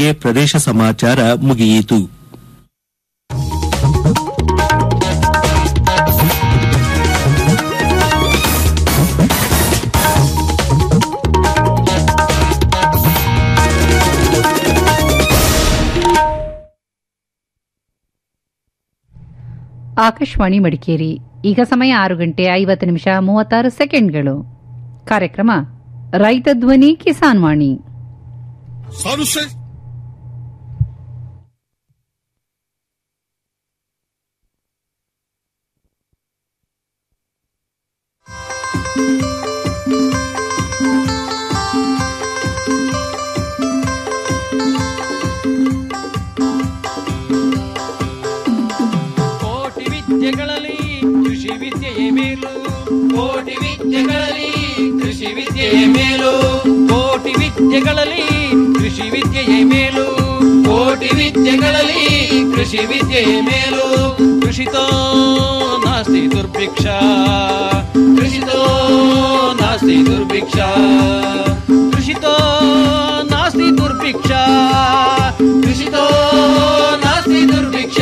ಪ್ರದೇಶ ಸಮಾಚಾರ ಮುಗಿಯಿತು ಆಕಾಶವಾಣಿ ಮಡಿಕೇರಿ ಈಗ ಸಮಯ ಆರು ಗಂಟೆ ಐವತ್ತು ನಿಮಿಷ ಮೂವತ್ತಾರು ಸೆಕೆಂಡ್ಗಳು ಕಾರ್ಯಕ್ರಮ ರೈತ ಧ್ವನಿ ಕಿಸಾನ್ ವಾಣಿ ಸಾರು ಸರ್ ಕೋಟಿ ವಿದ್ಯೆಗಳಲ್ಲಿ ಕೃಷಿ ವಿದ್ಯೆಯೇ ಮೇಲು ಕೋಟಿ ವಿದ್ಯೆಗಳಲ್ಲಿ ಕೃಷಿ ವಿದ್ಯೆಯೇ ಮೇಲು ಕೋಟಿ ವಿದ್ಯೆಗಳಲ್ಲಿ ಕೃಷಿ ವಿದ್ಯೆಯೇ ಮೇಲು ಕೋಟಿ ವಿದ್ಯೆಗಳಲ್ಲಿ ಕೃಷಿ ವಿದ್ಯೆಯೇ ಮೇಲು ಕೃಷಿತೋ ನಾಸ್ತಿ ದುರ್ಭಿಕ್ಷ ಕೃಷಿತೋ ನಾಸ್ತಿ ದುರ್ಭಿಕ್ಷ ಕೃಷಿತೋ ನಾಸ್ತಿ ದುರ್ಭಿಕ್ಷ ಕೃಷಿತೋ ನಾಸ್ತಿ ದುರ್ಭಿಕ್ಷ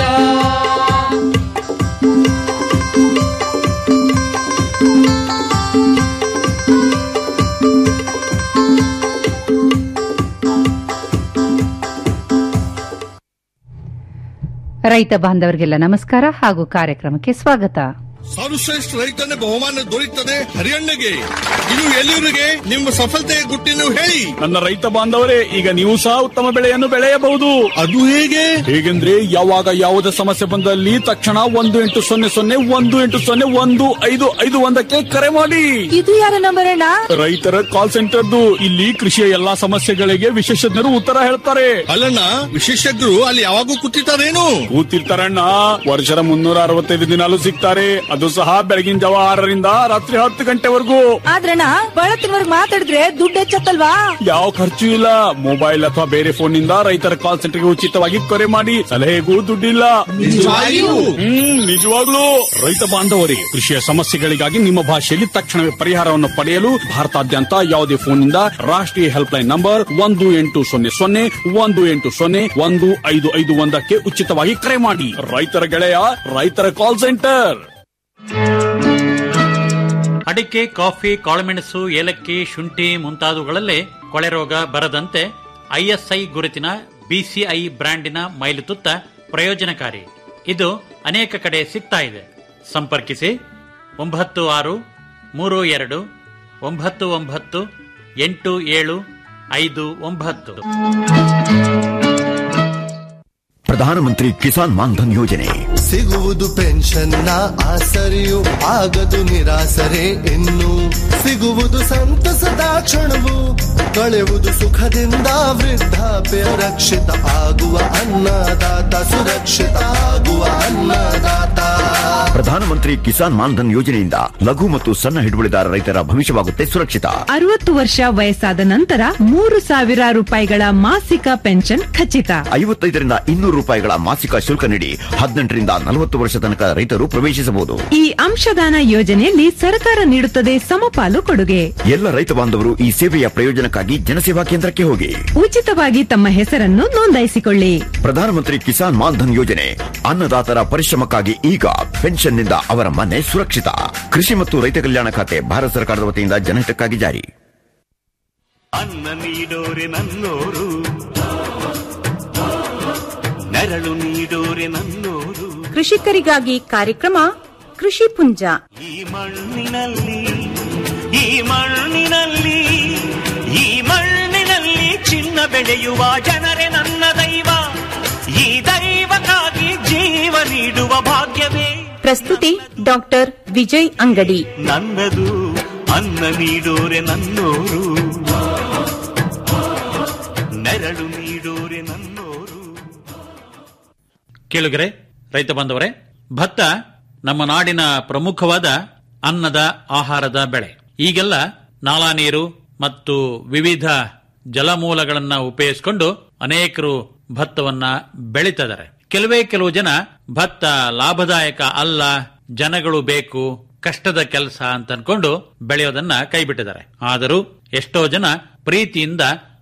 ರೈತ ಬಾಂಧವರಿಗೆಲ್ಲ ನಮಸ್ಕಾರ ಹಾಗೂ ಕಾರ್ಯಕ್ರಮಕ್ಕೆ ಸ್ವಾಗತ ಸರ್ವಶ್ರೇಷ್ಠ ರೈತನ ಬಹುಮಾನ ದೊರೆಯುತ್ತದೆ ಹರಿಯಣ್ಣಗೆ ಇದು ಎಲ್ಲಿವರಿಗೆ ನಿಮ್ಮ ಸಫಲತೆಯ ಗುಟ್ಟಿನ ಹೇಳಿ ನನ್ನ ರೈತ ಬಾಂಧವರೇ ಈಗ ನೀವು ಸಹ ಉತ್ತಮ ಬೆಳೆಯನ್ನು ಬೆಳೆಯಬಹುದು ಅದು ಹೇಗೆ ಹೇಗೆಂದ್ರೆ ಯಾವಾಗ ಯಾವುದೇ ಸಮಸ್ಯೆ ಬಂದಲ್ಲಿ ತಕ್ಷಣ ಒಂದು ಎಂಟು ಸೊನ್ನೆ ಸೊನ್ನೆ ಒಂದು ಎಂಟು ಸೊನ್ನೆ ಒಂದು ಐದು ಐದು ಒಂದಕ್ಕೆ ಕರೆ ಮಾಡಿ ಇದು ಯಾರ ನಂಬರ್ ಅಣ್ಣ ರೈತರ ಕಾಲ್ ಸೆಂಟರ್ದು ಇಲ್ಲಿ ಕೃಷಿಯ ಎಲ್ಲಾ ಸಮಸ್ಯೆಗಳಿಗೆ ವಿಶೇಷಜ್ಞರು ಉತ್ತರ ಹೇಳ್ತಾರೆ ಅಲ್ಲಣ್ಣ ವಿಶೇಷಜ್ಞರು ಅಲ್ಲಿ ಯಾವಾಗೂ ಕೂತಿರ್ತಾರೇನು ಕೂತಿರ್ತಾರಣ್ಣ ವರ್ಷದ ಮುನ್ನೂರ ಅರವತ್ತೈದು ದಿನಾಲು ಸಿಗ್ತಾರೆ ಅದು ಸಹ ಬೆಳಗಿನ ಜಾವ ಆರರಿಂದ ರಾತ್ರಿ ಹತ್ತು ಗಂಟೆವರೆಗೂ ಆದ್ರಣ್ಣ ಬಳತ್ತಿನವರ್ಗ್ ಮಾತಾಡಿದ್ರೆ ದುಡ್ಡು ಹೆಚ್ಚತ್ತಲ್ವಾ ಯಾವ ಖರ್ಚು ಇಲ್ಲ ಮೊಬೈಲ್ ಅಥವಾ ಬೇರೆ ಫೋನ್ ನಿಂದ ರೈತರ ಕಾಲ್ ಸೆಂಟರ್ಗೆ ಉಚಿತವಾಗಿ ಕರೆ ಮಾಡಿ ಸಲಹೆಗೂ ದುಡ್ಡಿಲ್ಲ ನಿಜವಾಗಿಯೂ? ಹ್ಮ್ ನಿಜವಾಗ್ಲೂ ರೈತ ಬಾಂಧವರಿಗೆ ಕೃಷಿಯ ಸಮಸ್ಯೆಗಳಿಗಾಗಿ ನಿಮ್ಮ ಭಾಷೆಯಲ್ಲಿ ತಕ್ಷಣವೇ ಪರಿಹಾರವನ್ನು ಪಡೆಯಲು ಭಾರತಾದ್ಯಂತ ಯಾವುದೇ ಫೋನ್ನಿಂದ ರಾಷ್ಟ್ರೀಯ ಹೆಲ್ಪ್ ಲೈನ್ ನಂಬರ್ ಒಂದು ಎಂಟು ಸೊನ್ನೆ ಸೊನ್ನೆ ಒಂದು ಎಂಟು ಸೊನ್ನೆ ಒಂದು ಐದು ಐದು ಒಂದಕ್ಕೆ ಉಚಿತವಾಗಿ ಕರೆ ಮಾಡಿ ರೈತರ ಗೆಳೆಯ ರೈತರ ಕಾಲ್ ಸೆಂಟರ್ ಅಡಿಕೆ ಕಾಫಿ ಕಾಳುಮೆಣಸು ಏಲಕ್ಕಿ ಶುಂಠಿ ಮುಂತಾದವುಗಳಲ್ಲೇ ಕೊಳೆ ರೋಗ ಬರದಂತೆ ಐಎಸ್ಐ ಗುರುತಿನ ಬಿಸಿಐ ಬ್ರ್ಯಾಂಡಿನ ಮೈಲುತುತ್ತ ಪ್ರಯೋಜನಕಾರಿ ಇದು ಅನೇಕ ಕಡೆ ಸಿಗ್ತಾ ಇದೆ ಸಂಪರ್ಕಿಸಿ ಒಂಬತ್ತು ಆರು ಮೂರು ಎರಡು ಒಂಬತ್ತು ಒಂಬತ್ತು ಎಂಟು ಏಳು ಐದು ಒಂಬತ್ತು ಪ್ರಧಾನಮಂತ್ರಿ ಕಿಸಾನ್ ಮಾನ್ಧನ್ ಯೋಜನೆ ಸಿಗುವುದು ಪೆನ್ಷನ್ನ ಆಸರೆಯು ಆಗದು ನಿರಾಸರೆ ಇನ್ನು ಸಿಗುವುದು ಸಂತಸದ ಕ್ಷಣವು ಕಳೆಯುವುದು ಸುಖದಿಂದ ವೃದ್ಧಾಪ್ಯ ರಕ್ಷಿತ ಆಗುವ ಅನ್ನದಾತ ಸುರಕ್ಷಿತ ಆಗುವ ಅನ್ನದಾತ ಪ್ರಧಾನಮಂತ್ರಿ ಕಿಸಾನ್ ಮಾನ್ಧನ್ ಯೋಜನೆಯಿಂದ ಲಘು ಮತ್ತು ಸಣ್ಣ ಹಿಡುವಳಿದಾರ ರೈತರ ಭವಿಷ್ಯವಾಗುತ್ತೆ ಸುರಕ್ಷಿತ ಅರವತ್ತು ವರ್ಷ ವಯಸ್ಸಾದ ನಂತರ ಮೂರು ಸಾವಿರ ರೂಪಾಯಿಗಳ ಮಾಸಿಕ ಪೆನ್ಷನ್ ಖಚಿತ ಐವತ್ತೈದರಿಂದ ಇನ್ನೂರು ರೂಪಾಯಿಗಳ ಮಾಸಿಕ ಶುಲ್ಕ ನೀಡಿ ಹದಿನೆಂಟರಿಂದ ನಲವತ್ತು ವರ್ಷ ತನಕ ರೈತರು ಪ್ರವೇಶಿಸಬಹುದು ಈ ಅಂಶದಾನ ಯೋಜನೆಯಲ್ಲಿ ಸರ್ಕಾರ ನೀಡುತ್ತದೆ ಸಮಪಾಲು ಕೊಡುಗೆ ಎಲ್ಲ ರೈತ ಬಾಂಧವರು ಈ ಸೇವೆಯ ಪ್ರಯೋಜನಕ್ಕಾಗಿ ಜನಸೇವಾ ಕೇಂದ್ರಕ್ಕೆ ಹೋಗಿ ಉಚಿತವಾಗಿ ತಮ್ಮ ಹೆಸರನ್ನು ನೋಂದಾಯಿಸಿಕೊಳ್ಳಿ ಪ್ರಧಾನಮಂತ್ರಿ ಕಿಸಾನ್ ಮಾನ್ಧನ್ ಯೋಜನೆ ಅನ್ನದಾತರ ಪರಿಶ್ರಮಕ್ಕಾಗಿ ಈಗ ಪೆನ್ಷನ್ನಿಂದ ಅವರ ಮನೆ ಸುರಕ್ಷಿತ ಕೃಷಿ ಮತ್ತು ರೈತ ಕಲ್ಯಾಣ ಖಾತೆ ಭಾರತ ಸರ್ಕಾರದ ವತಿಯಿಂದ ಜನಹಿತಕ್ಕಾಗಿ ಜಾರಿ ಅನ್ನ ನೀಡೋರೆ ನನ್ನೋರು ನೆರಳು ನೀಡೋರೆ ನನ್ನೋರು ಕೃಷಿಕರಿಗಾಗಿ ಕಾರ್ಯಕ್ರಮ ಕೃಷಿ ಪುಂಜ ಈ ಮಣ್ಣಿನಲ್ಲಿ ಈ ಮಣ್ಣಿನಲ್ಲಿ ಈ ಮಣ್ಣಿನಲ್ಲಿ ಚಿನ್ನ ಬೆಳೆಯುವ ಜನರೇ ನನ್ನ ದೈವ ಈ ದೈವಕ್ಕಾಗಿ ಜೀವ ನೀಡುವ ಭಾಗ್ಯವೇ ಪ್ರಸ್ತುತಿ ಡಾಕ್ಟರ್ ವಿಜಯ್ ಅಂಗಡಿ ನನ್ನದು ಅನ್ನ ನೀಡೋರೆ ನನ್ನೋರು ನೆರಳು ನೀಡೋರೆ ನನ್ನೋರು ಕೇಳುಗರೆ ರೈತ ಬಾಂಧವರೇ ಭತ್ತ ನಮ್ಮ ನಾಡಿನ ಪ್ರಮುಖವಾದ ಅನ್ನದ ಆಹಾರದ ಬೆಳೆ ಈಗೆಲ್ಲ ನಾಲಾ ನೀರು ಮತ್ತು ವಿವಿಧ ಜಲಮೂಲಗಳನ್ನ ಉಪಯೋಗಿಸಿಕೊಂಡು ಅನೇಕರು ಭತ್ತವನ್ನ ಬೆಳೀತಿದ್ದಾರೆ ಕೆಲವೇ ಕೆಲವು ಜನ ಭತ್ತ ಲಾಭದಾಯಕ ಅಲ್ಲ ಜನಗಳು ಬೇಕು ಕಷ್ಟದ ಕೆಲಸ ಅಂತ ಅನ್ಕೊಂಡು ಬೆಳೆಯೋದನ್ನ ಕೈಬಿಟ್ಟಿದ್ದಾರೆ ಆದರೂ ಎಷ್ಟೋ ಜನ ಪ್ರೀತಿಯಿಂದ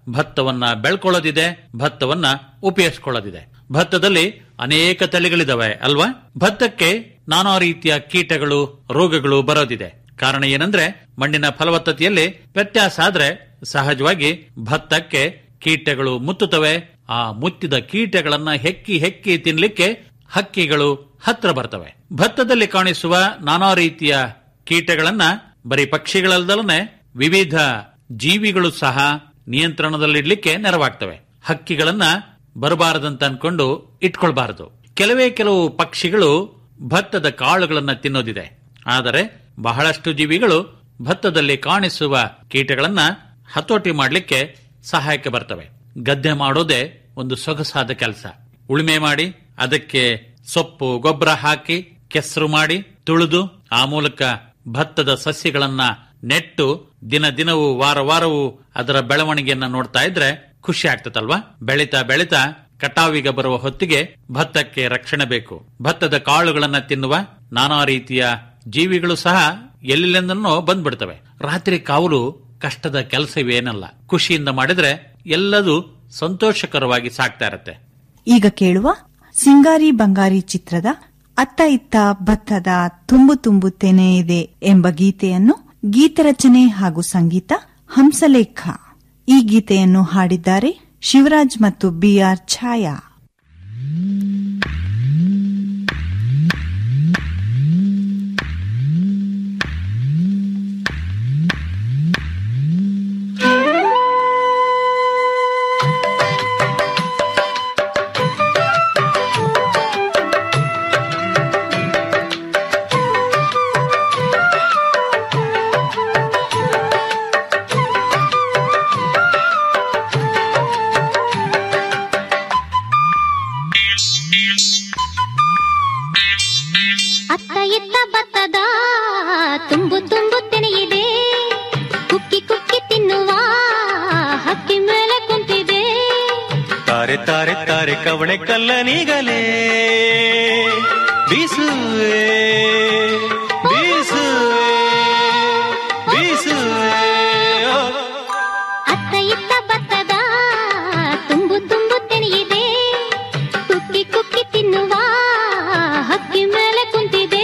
ಭತ್ತವನ್ನ ಬೆಳ್ಕೊಳ್ಳೋದಿದೆ ಭತ್ತವನ್ನ ಉಪಯೋಗಿಸ್ಕೊಳ್ಳೋದಿದೆ ಭತ್ತದಲ್ಲಿ ಅನೇಕ ತಳಿಗಳಿದಾವೆ ಅಲ್ವಾ ಭತ್ತಕ್ಕೆ ನಾನಾ ರೀತಿಯ ಕೀಟಗಳು ರೋಗಗಳು ಬರೋದಿದೆ ಕಾರಣ ಏನಂದ್ರೆ ಮಣ್ಣಿನ ಫಲವತ್ತತೆಯಲ್ಲಿ ವ್ಯತ್ಯಾಸ ಆದ್ರೆ ಸಹಜವಾಗಿ ಭತ್ತಕ್ಕೆ ಕೀಟಗಳು ಮುತ್ತುತ್ತವೆ ಆ ಮುತ್ತಿದ ಕೀಟಗಳನ್ನ ಹೆಕ್ಕಿ ಹೆಕ್ಕಿ ತಿನ್ಲಿಕ್ಕೆ ಹಕ್ಕಿಗಳು ಹತ್ರ ಬರ್ತವೆ ಭತ್ತದಲ್ಲಿ ಕಾಣಿಸುವ ನಾನಾ ರೀತಿಯ ಕೀಟಗಳನ್ನ ಬರೀ ಪಕ್ಷಿಗಳಲ್ದಲನೆ ವಿವಿಧ ಜೀವಿಗಳು ಸಹ ನಿಯಂತ್ರಣದಲ್ಲಿಡ್ಲಿಕ್ಕೆ ನೆರವಾಗ್ತವೆ ಹಕ್ಕಿಗಳನ್ನ ಬರಬಾರದಂತ ಅನ್ಕೊಂಡು ಇಟ್ಕೊಳ್ಬಾರದು ಕೆಲವೇ ಕೆಲವು ಪಕ್ಷಿಗಳು ಭತ್ತದ ಕಾಳುಗಳನ್ನ ತಿನ್ನೋದಿದೆ ಆದರೆ ಬಹಳಷ್ಟು ಜೀವಿಗಳು ಭತ್ತದಲ್ಲಿ ಕಾಣಿಸುವ ಕೀಟಗಳನ್ನ ಹತೋಟಿ ಮಾಡಲಿಕ್ಕೆ ಸಹಾಯಕ್ಕೆ ಬರ್ತವೆ ಗದ್ದೆ ಮಾಡೋದೇ ಒಂದು ಸೊಗಸಾದ ಕೆಲಸ ಉಳುಮೆ ಮಾಡಿ ಅದಕ್ಕೆ ಸೊಪ್ಪು ಗೊಬ್ಬರ ಹಾಕಿ ಕೆಸರು ಮಾಡಿ ತುಳಿದು ಆ ಮೂಲಕ ಭತ್ತದ ಸಸ್ಯಗಳನ್ನ ನೆಟ್ಟು ದಿನ ದಿನವೂ ವಾರ ವಾರವೂ ಅದರ ಬೆಳವಣಿಗೆಯನ್ನ ನೋಡ್ತಾ ಇದ್ರೆ ಖುಷಿ ಆಗ್ತದಲ್ವಾ ಬೆಳಿತಾ ಬೆಳಿತಾ ಕಟಾವಿಗೆ ಬರುವ ಹೊತ್ತಿಗೆ ಭತ್ತಕ್ಕೆ ರಕ್ಷಣೆ ಬೇಕು ಭತ್ತದ ಕಾಳುಗಳನ್ನ ತಿನ್ನುವ ನಾನಾ ರೀತಿಯ ಜೀವಿಗಳು ಸಹ ಎಲ್ಲೆಲ್ಲಿಂದನೋ ಬಂದ್ಬಿಡ್ತವೆ ರಾತ್ರಿ ಕಾವಲು ಕಷ್ಟದ ಕೆಲಸವೇನಲ್ಲ ಖುಷಿಯಿಂದ ಮಾಡಿದ್ರೆ ಎಲ್ಲದೂ ಸಂತೋಷಕರವಾಗಿ ಸಾಕ್ತಾ ಇರತ್ತೆ ಈಗ ಕೇಳುವ ಸಿಂಗಾರಿ ಬಂಗಾರಿ ಚಿತ್ರದ ಅತ್ತ ಇತ್ತ ಭತ್ತದ ತುಂಬು ತುಂಬುತ್ತೇನೆ ಇದೆ ಎಂಬ ಗೀತೆಯನ್ನು ಗೀತರಚನೆ ಹಾಗೂ ಸಂಗೀತ ಹಂಸಲೇಖ ಈ ಗೀತೆಯನ್ನು ಹಾಡಿದ್ದಾರೆ ಶಿವರಾಜ್ ಮತ್ತು ಬಿಆರ್ ಛಾಯಾ ಅತ್ತ ಇತ್ತ ಭತ್ತದ ತುಂಬು ತುಂಬು ತೆನೆಯಿದೆ ಕುಕ್ಕಿ ಕುಕ್ಕಿ ತಿನ್ನುವ ಹಕ್ಕಿ ಮೇಲೆ ಕುಂತಿದೆ ತಾರೆ ತಾರೆ ತಾರೆ ಕವಣೆ ಕಲ್ಲನಿಗಲೇ ಬೀಸುವೆ ಬೀಸುವೆ ಬೀಸುವೆ ಓ. ಅತ್ತ ಇತ್ತ ಭತ್ತದ ತುಂಬು ತುಂಬು ತೆನೆಯಿದೆ ಕುಕ್ಕಿ ಕುಕ್ಕಿ ತಿನ್ನುವ ಹಕ್ಕಿ ಮೇಲೆ ಕುಂತಿದೆ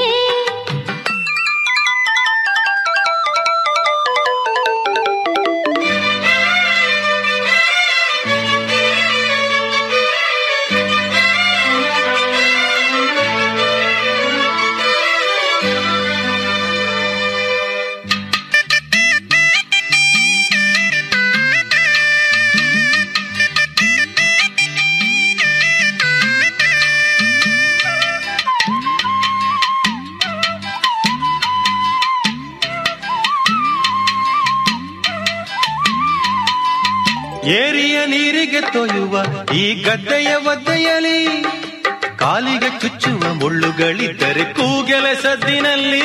ಏರಿಯ ನೀರಿಗೆ ತೊಯ್ಯುವ ಈ ಗದ್ದೆಯ ಒದ್ದೆಯಲಿ ಕಾಲಿಗೆ ಚುಚ್ಚುವ ಮುಳ್ಳುಗಳಿದ್ದರೆ ಕೂಗೆಲ ಸದ್ದಿನಲ್ಲಿ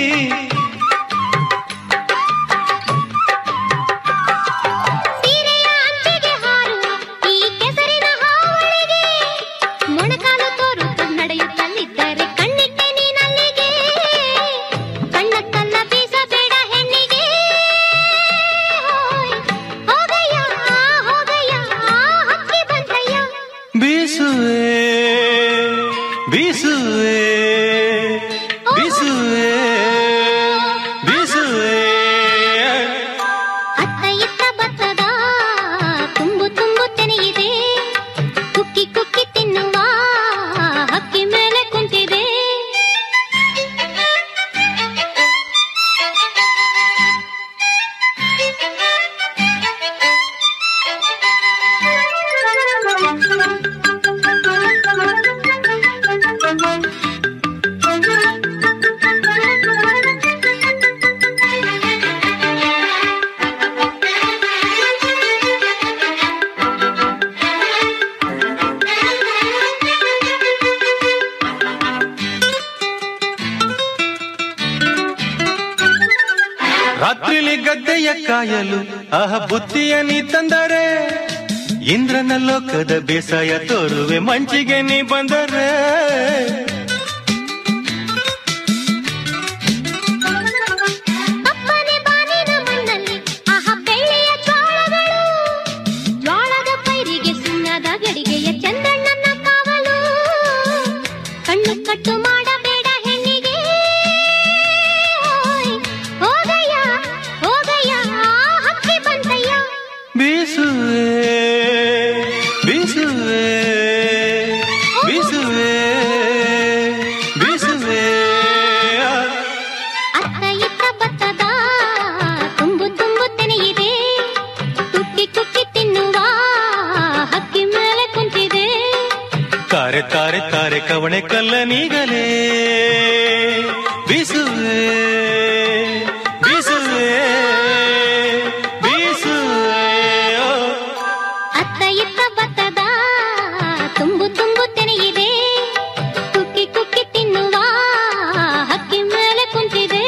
ಸೀರೆಯ ಅಂಚಿಗೆ ಹಾರುವ ಈ ಕೆಸರಿನ ಹಾವಳಿಗೆ ಮೊಣಕಾಲು ತೋರುತ್ತ ನಡೆಯುತ್ತಲಿದ್ದರೆ ಕಣ್ಣಿಟ್ಟೆ ನೀನಲ್ಲಿಗೆ ಕಣ್ಣ ಕಲ್ಲ ಬೀಸಬೇಡ ಹೆಣ್ಣಿಗೆ ಹೋಯ್, ಹೋಗಯ್ಯ ಹೋಗಯ್ಯ ಹಕ್ಕಿ ಬಂತಯ್ಯ ಬೀಸುವೆ ಬೀಸುವೆ ಬೀಸುವೆ ಬೀಸುವೆ ಅತ್ತ ಇತ್ತ ಭತ್ತದ ತುಂಬು ತುಂಬು ತೆನೆಯಿದೆ ಕುಕ್ಕಿ ಕುಕ್ಕಿ ತಿನ್ನುವ ಹಕ್ಕಿ ಮೇಲೆ ಕುಂತಿದೆ ರಾತ್ರಿಲಿ ಗದ್ದೆಯ ಕಾಯಲು ಆಹ ಬುತ್ತಿಯ ನೀ ತಂದರೆ ಇಂದ್ರನ ಲೋಕದ ಬೇಸಾಯ ತೋರುವೆ ಮಂಚಿಗೆ ನೀ ಬಂದರೆ ಅಪ್ಪನೆ ಬಾನಿನ ಮಣ್ಣಲ್ಲಿ ಆಹ ಬೆಳ್ಳಿಯ ಜ್ವಾಳಗಳು ತಾರೆ ತಾರೆ ತಾರೆ ಕವಣೆ ಕಲ್ಲನೀಗಲೇ ಬೀಸುವೆ ಬೀಸುವೆ ಬೀಸುವೆ ಓ. ಅತ್ತ ಇತ್ತ ಭತ್ತದ ತುಂಬು ತುಂಬು ತೆನೆಯಿದೆ ಕುಕ್ಕಿ ಕುಕ್ಕಿ ತಿನ್ನುವ ಹಕ್ಕಿ ಮೇಲೆ ಕುಂತಿದೆ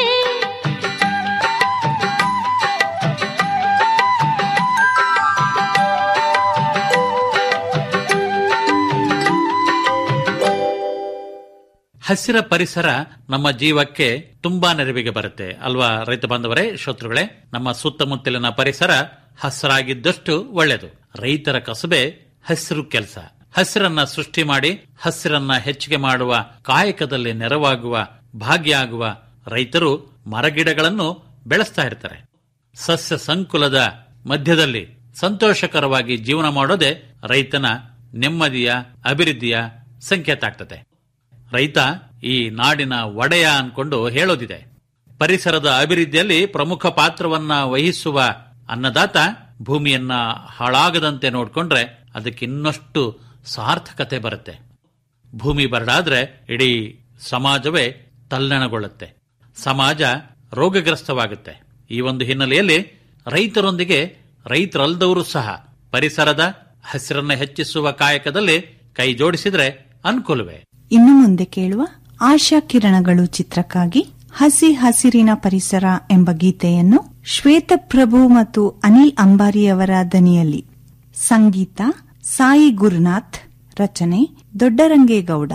ಹಸಿರ ಪರಿಸರ ನಮ್ಮ ಜೀವಕ್ಕೆ ತುಂಬಾ ನೆರವಿಗೆ ಬರುತ್ತೆ ಅಲ್ವಾ ರೈತ ಬಾಂಧವರೇ ಶ್ರೋತೃಗಳೇ ನಮ್ಮ ಸುತ್ತಮುತ್ತಲಿನ ಪರಿಸರ ಹಸಿರಾಗಿದ್ದಷ್ಟು ಒಳ್ಳೆಯದು ರೈತರ ಕಸಬೆ ಹಸಿರು ಕೆಲಸ ಹಸಿರನ್ನ ಸೃಷ್ಟಿ ಮಾಡಿ ಹಸಿರನ್ನ ಹೆಚ್ಚಿಗೆ ಮಾಡುವ ಕಾಯಕದಲ್ಲಿ ನೆರವಾಗುವ ಭಾಗ್ಯ ಆಗುವ ರೈತರು ಮರಗಿಡಗಳನ್ನು ಬೆಳೆಸ್ತಾ ಇರ್ತಾರೆ ಸಸ್ಯ ಸಂಕುಲದ ಮಧ್ಯದಲ್ಲಿ ಸಂತೋಷಕರವಾಗಿ ಜೀವನ ಮಾಡೋದೇ ರೈತನ ನೆಮ್ಮದಿಯ ಅಭಿವೃದ್ಧಿಯ ಸಂಕೇತ ಆಗ್ತದೆ ರೈತ ಈ ನಾಡಿನ ಒಡೆಯ ಅನ್ಕೊಂಡು ಹೇಳೋದಿದೆ ಪರಿಸರದ ಅಭಿವೃದ್ಧಿಯಲ್ಲಿ ಪ್ರಮುಖ ಪಾತ್ರವನ್ನ ವಹಿಸುವ ಅನ್ನದಾತ ಭೂಮಿಯನ್ನ ಹಾಳಾಗದಂತೆ ನೋಡ್ಕೊಂಡ್ರೆ ಅದಕ್ಕೆ ಇನ್ನಷ್ಟು ಸಾರ್ಥಕತೆ ಬರುತ್ತೆ ಭೂಮಿ ಬರಡಾದ್ರೆ ಇಡೀ ಸಮಾಜವೇ ತಲ್ಲಣಗೊಳ್ಳುತ್ತೆ ಸಮಾಜ ರೋಗಗ್ರಸ್ತವಾಗುತ್ತೆ ಈ ಒಂದು ಹಿನ್ನೆಲೆಯಲ್ಲಿ ರೈತರೊಂದಿಗೆ ರೈತರಲ್ದವರು ಸಹ ಪರಿಸರದ ಹಸಿರನ್ನ ಹೆಚ್ಚಿಸುವ ಕಾಯಕದಲ್ಲಿ ಕೈ ಜೋಡಿಸಿದ್ರೆ ಅನುಕೂಲವೇ ಇನ್ನು ಮುಂದೆ ಕೇಳುವ ಆಶಾ ಕಿರಣಗಳು ಚಿತ್ರಕ್ಕಾಗಿ ಹಸಿ ಹಸಿರಿನ ಪರಿಸರ ಎಂಬ ಗೀತೆಯನ್ನು ಶ್ವೇತಪ್ರಭು ಮತ್ತು ಅನಿಲ್ ಅಂಬಾರಿಯವರ ದನಿಯಲ್ಲಿ ಸಂಗೀತ ಸಾಯಿ ಗುರುನಾಥ್ ರಚನೆ ದೊಡ್ಡರಂಗೇಗೌಡ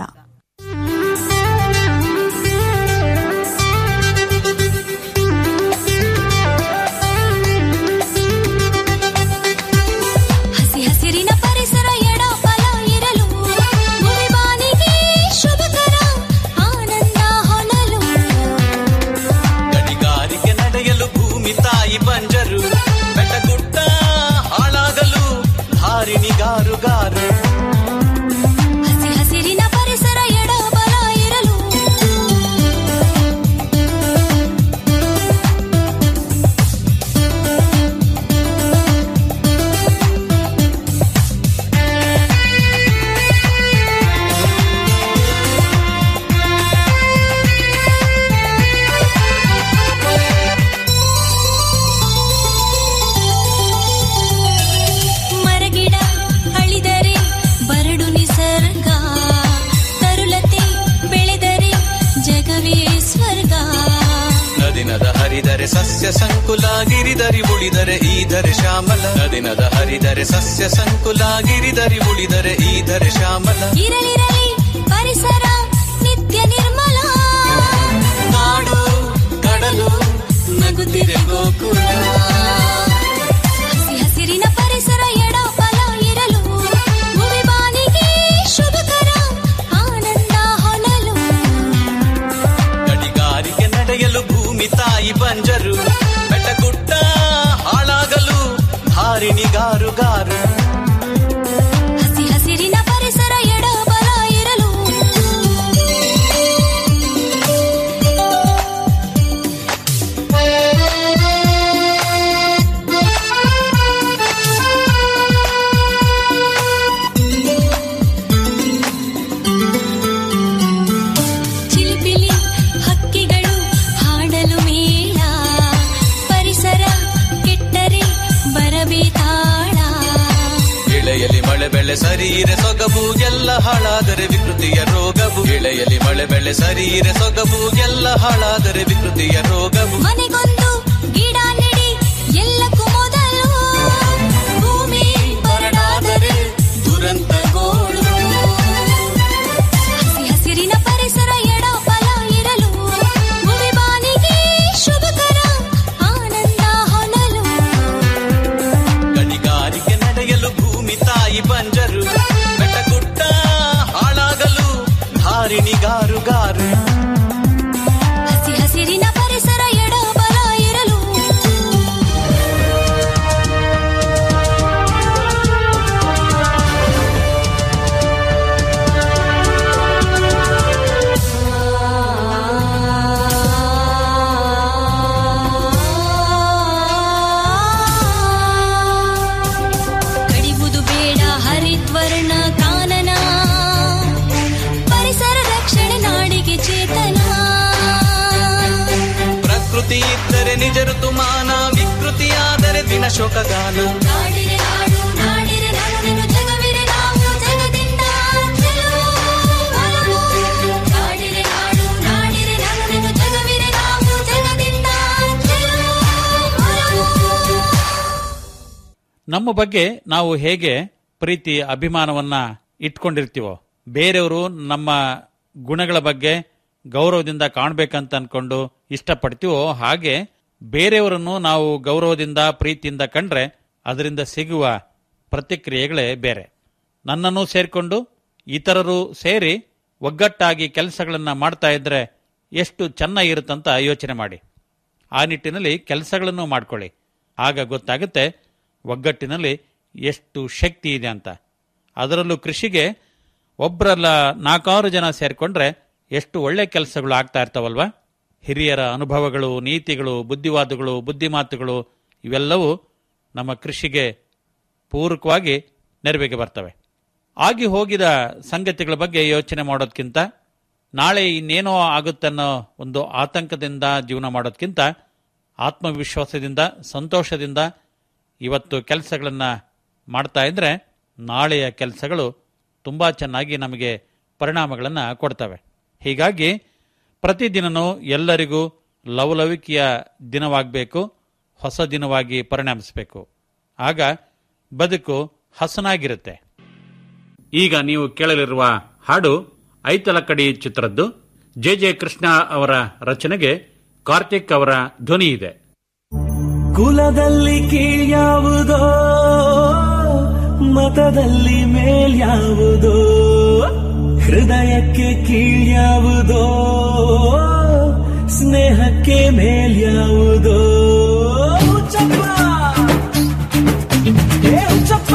ಹಸಿ ಹಸಿರಿನ ಪರಿಸರ ಎಡ ಫಲ ಇರಲು ಭೂಮಿಬಾನಿಗೆ ಶುಭಕರ ಆನಂದ ಹೊನಲು ಗಣಿಗಾರಿಕೆ ನಡೆಯಲು ಭೂಮಿ ತಾಯಿ ಬಂಜರು ಬೆಟ್ಟಗುಡ್ಡ ಹಾಳಾಗಲು ಧಾರಿಣಿಗಾರುಗಾರು ಹಸಿ ಹಸಿರಿನ ಪರಿಸರ ಎಡ ಬಲ ಇರಲು ಮರಗಿಡ ಅಳಿದರೆ ಬರಡು ನಿಸರ್ಗ ತರುಲತೆ ಬೆಳೆದರೆ ಜಗವೇ ಸ್ವರ್ಗ ನದಿನದ ಹರಿದರೆ ಸಸ್ಯ ಸಂಕುಲ ಗಿರಿದರಿ ಉಳಿದರೆ ಈದರೆ ಶ್ಯಾಮಲ ನದಿನದ ಹರಿದರೆ ಸಸ್ಯ ಸಂಕುಲ ಗಿರಿದರಿ ಉಳಿದರೆ ಈದರೆ ಶ್ಯಾಮಲ ಇರಲಿರಲಿ ಪರಿಸರ ನಿತ್ಯ ನಿರ್ಮಲ ನಾಡು ಕಡಲು ನಗುತ್ತಿದೆ ಗೋಕುಲ ಹಸಿ ಹಸಿರಿನ ಪರಿಸರ ಎಡ ಫಲ ಇರಲು ಭೂಮಿಬಾನಿಗೆ ಶುಭಕರ ಆನಂದ ಹೊನಲು ಗಣಿಗಾರಿಕೆ ನಡೆಯಲು ಭೂಮಿ ತಾಯಿ ಬಂಜರು ಬೆಟ್ಟಗುಡ್ಡ ಹಾಳಾಗಲು ಧಾರಿಣಿಗಾರುಗಾರು ಹಸಿ ಹಸಿರಿನ ಪರಿಸರ ಎಡ ಬಲ ಇರಲು ಚಿಲಿಪಿಲಿ ಹಕ್ಕಿಗಳು ಹಾಡಲು ಮೇಳ ಪರಿಸರ ಕೆಟ್ಟರೆ ಬರಬೇ ತಾಳ ಇಳೆಯಲಿ ಮಳೆ ಬೆಳೆ ಸರೀರೆ ಸೊಗಬು ಎಲ್ಲ ಹಾಳಾದರೆ ವಿಕೃತಿಯ ರೋಗವು ಇಳೆಯಲಿ ಮಳೆ ಬೆಳೆ ಸರೀರೆ ಸೊಗಬು ಎಲ್ಲ ಹಾಳಾದರೆ ವಿಕೃತಿಯ ರೋಗವು ಮನೆಗೊಂದು ಗಿಡ ನೆಡಿ ಎಲ್ಲಕ್ಕೂ ಮೊದಲು ಭೂಮಿ ಬರಡಾದರೆ ದುರಂತ ಗೋಳು ಹಸಿ ಹಸಿರಿನ ಪರಿಸರ ಎಡ ಫಲ ಇರಲು ಭೂಮಿಬಾನಿಗೆ ಶುಭಕರ ಆನಂದ ಹೊನಲು ಗಣಿಗಾರಿಕೆ ನಡೆಯಲು ಭೂಮಿ ತಾಯಿ ಬಂಜರು ಬೆಟ್ಟಗುಡ್ಡ ಹಾಳಾಗಲು ಧಾರಿಣಿಗಾರುಗಾರು ಹಸಿ ಹಸಿರಿನ ಪರಿಸರ ಎಡ ಬಲ ಋತುಮಾನ ವಿಕೃತಿಯಾದರೆ ದಿನ ಶೋಕಗಾನ ನಾಡಿರೆ ನಾಡು ನಾಡಿರೆ ನಾನು ನೀನು ಜಗವಿರೆ ನಾವು ಜಗದಿಂದ ಚೆಲುವು ಒಲವು. ನಾಡಿರೆ ನಾಡು ನಾಡಿರೆ ನಾನು ನೀನು ಜಗವಿರೆ ನಾವು ಜಗದಿಂದ ಚೆಲುವು ಒಲವು. ನಮ್ಮ ಬಗ್ಗೆ ನಾವು ಹೇಗೆ ಪ್ರೀತಿ ಅಭಿಮಾನವನ್ನ ಇಟ್ಕೊಂಡಿರ್ತೀವೋ ಬೇರೆಯವರು ನಮ್ಮ ಗುಣಗಳ ಬಗ್ಗೆ ಗೌರವದಿಂದ ಕಾಣಬೇಕಂತ ಅನ್ಕೊಂಡು ಇಷ್ಟಪಡ್ತೀವೋ ಹಾಗೆ ಬೇರೆಯವರನ್ನು ನಾವು ಗೌರವದಿಂದ ಪ್ರೀತಿಯಿಂದ ಕಂಡ್ರೆ ಅದರಿಂದ ಸಿಗುವ ಪ್ರತಿಕ್ರಿಯೆಗಳೇ ಬೇರೆ ನನ್ನನ್ನು ಸೇರಿಕೊಂಡು ಇತರರು ಸೇರಿ ಒಗ್ಗಟ್ಟಾಗಿ ಕೆಲಸಗಳನ್ನ ಮಾಡ್ತಾ ಇದ್ರೆ ಎಷ್ಟು ಚೆನ್ನಾಗಿರುತ್ತಂತ ಯೋಚನೆ ಮಾಡಿ ಆ ನಿಟ್ಟಿನಲ್ಲಿ ಕೆಲಸಗಳನ್ನು ಮಾಡ್ಕೊಳ್ಳಿ ಆಗ ಗೊತ್ತಾಗುತ್ತೆ ಒಗ್ಗಟ್ಟಿನಲ್ಲಿ ಎಷ್ಟು ಶಕ್ತಿ ಇದೆ ಅಂತ ಅದರಲ್ಲೂ ಕೃಷಿಗೆ ಒಬ್ಬರಲ್ಲ ನಾಲ್ಕಾರು ಜನ ಸೇರಿಕೊಂಡ್ರೆ ಎಷ್ಟು ಒಳ್ಳೆ ಕೆಲಸಗಳು ಆಗ್ತಾ ಇರ್ತಾವಲ್ವಾ ಹಿರಿಯರ ಅನುಭವಗಳು ನೀತಿಗಳು ಬುದ್ಧಿವಾದಗಳು ಬುದ್ಧಿಮಾತುಗಳು ಇವೆಲ್ಲವೂ ನಮ್ಮ ಕೃಷಿಗೆ ಪೂರಕವಾಗಿ ನೆರವಿಗೆ ಬರ್ತವೆ ಆಗಿ ಹೋಗಿದ ಸಂಗತಿಗಳ ಬಗ್ಗೆ ಯೋಚನೆ ಮಾಡೋದಕ್ಕಿಂತ ನಾಳೆ ಇನ್ನೇನೋ ಆಗುತ್ತನ್ನೋ ಒಂದು ಆತಂಕದಿಂದ ಜೀವನ ಮಾಡೋದಕ್ಕಿಂತ ಆತ್ಮವಿಶ್ವಾಸದಿಂದ ಸಂತೋಷದಿಂದ ಇವತ್ತು ಕೆಲಸಗಳನ್ನು ಮಾಡ್ತಾ ಇದ್ರೆ ನಾಳೆಯ ಕೆಲಸಗಳು ತುಂಬ ಚೆನ್ನಾಗಿ ನಮಗೆ ಪರಿಣಾಮಗಳನ್ನು ಕೊಡ್ತವೆ ಹೀಗಾಗಿ ಪ್ರತಿದಿನನೂ ಎಲ್ಲರಿಗೂ ಲವಲವಿಕೆಯ ದಿನವಾಗಬೇಕು ಹೊಸ ದಿನವಾಗಿ ಪರಿಣಮಿಸಬೇಕು ಆಗ ಬದುಕು ಹಸನಾಗಿರುತ್ತೆ ಈಗ ನೀವು ಕೇಳಲಿರುವ ಹಾಡು ಐತಲಕಡಿ ಚಿತ್ರದ್ದು ಜೆ ಜೆ ಕೃಷ್ಣ ಅವರ ರಚನೆಗೆ ಕಾರ್ತಿಕ್ ಅವರ ಧ್ವನಿ ಇದೆ ಕುಲದಲ್ಲಿ ಕೀಳ್ಯಾವುದೋ ಮತದಲ್ಲಿ ಮೇಲ್ಯಾವುದೋ ಹೃದಯಕ್ಕೆ ಕೀಳ್ಯಾವುದೋ ಸ್ನೇಹಕ್ಕೆ ಮೇಲ್ಯಾವುದೋ ಹುಚ್ಚಪ್ಪ! ಏ ಹುಚ್ಚಪ್ಪ!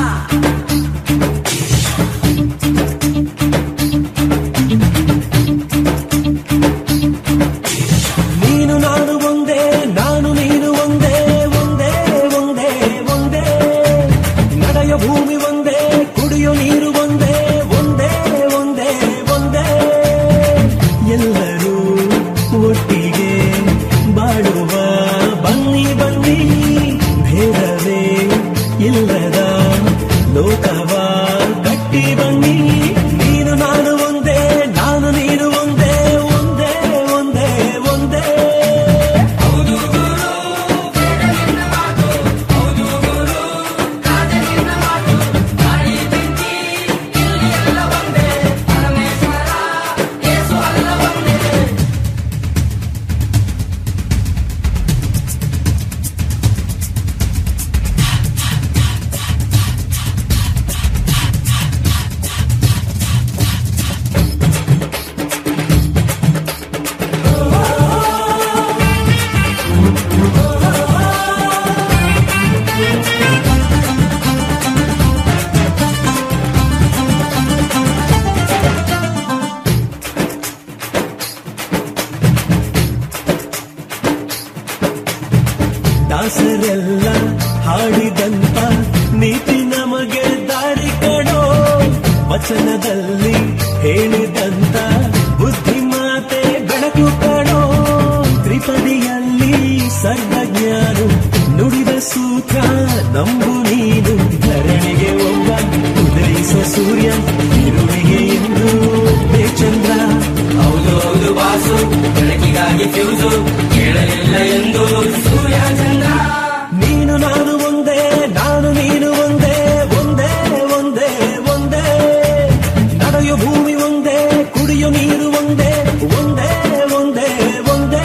ನೀನು ನಾನು ಒಂದೇ ನಾನು ನೀನು ಒಂದೇ ಒಂದೇ ಒಂದೇ ಒಂದೇ ನಡೆಯ ಭೂಮಿ ಒಂದೇ ಕುಡಿಯೋ ನೀರು ಒಂದೇ ಒಂದೇ ಒಂದೇ ಒಂದೇ ಎಲ್ಲರೂ ಒಟ್ಟಿಗೆ ಬಾಳುವ ಬನ್ನಿ ಬನ್ನಿ ಭೇದವೇ ಇಲ್ಲದ ಲೋಕವ ಕಟ್ಟಿ ಬನ್ನಿ ನೀನು ನಾನು ಒಂದೇ ನಾನು ನೀನು ಒಂದೇ ಒಂದೇ ಒಂದೇ ಒಂದೇ ದಾಸರೆಲ್ಲ ಹಾಡಿದಂತ ನೀತಿ ನಮಗೆ ದಾರಿ ಕಡೋ ವಚನದಲ್ಲಿ ಹೇಳಿದಂತ ಬುದ್ಧಿ ಮಾತೆ ಬೆಳಕು ಕಡೋ ತ್ರಿಪದಿಯಲ್ಲಿ ಸರ್ವಜ್ಞಾನು ನುಡಿದ ಸೂತ್ರ ನಂಬು ನೀನು ಧರಣಿಗೆ ಒಬ್ಬ ಉದಯಿಸೋ ಸೂರ್ಯ ಇರುವಿಗೆ ಇಂದು ಬೇ ಚಂದ್ರ ಹೌದು ಹೌದು ಬಾಸು ಬೆಳಕಿಗಾಗಿ ಫ್ಯೂಸು ಕೇಳಲಿಲ್ಲ ಎಂದು ಸೂರ್ಯ ಚಂದ್ರ ನೀನು ನಾನು ಒಂದೇ ನಾನು ನೀನು ಒಂದೇ ಒಂದೇ ಒಂದೇ ಒಂದೇ ನಡೆಯೋ ಭೂಮಿ ಒಂದೇ ಕುಡಿಯೋ ನೀರು ಒಂದೇ ಒಂದೇ ಒಂದೇ ಒಂದೇ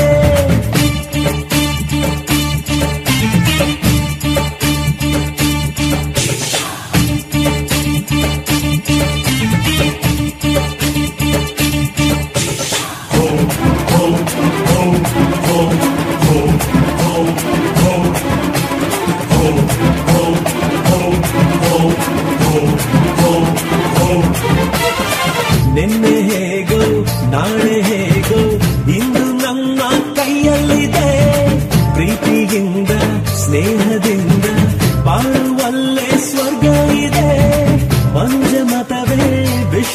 ನಿನ್ನೆ ಹೇಗೋ ನಾಳೆ ಹೇಗೋ ಇಂದು ನಮ್ಮ ಕೈಯಲ್ಲಿದೆ ಪ್ರೀತಿಯಿಂದ ಸ್ನೇಹದಿಂದ ಬಾಳುವಲ್ಲೇ ಸ್ವರ್ಗ ಇದೆ ಮಂಜ ಮತವೇ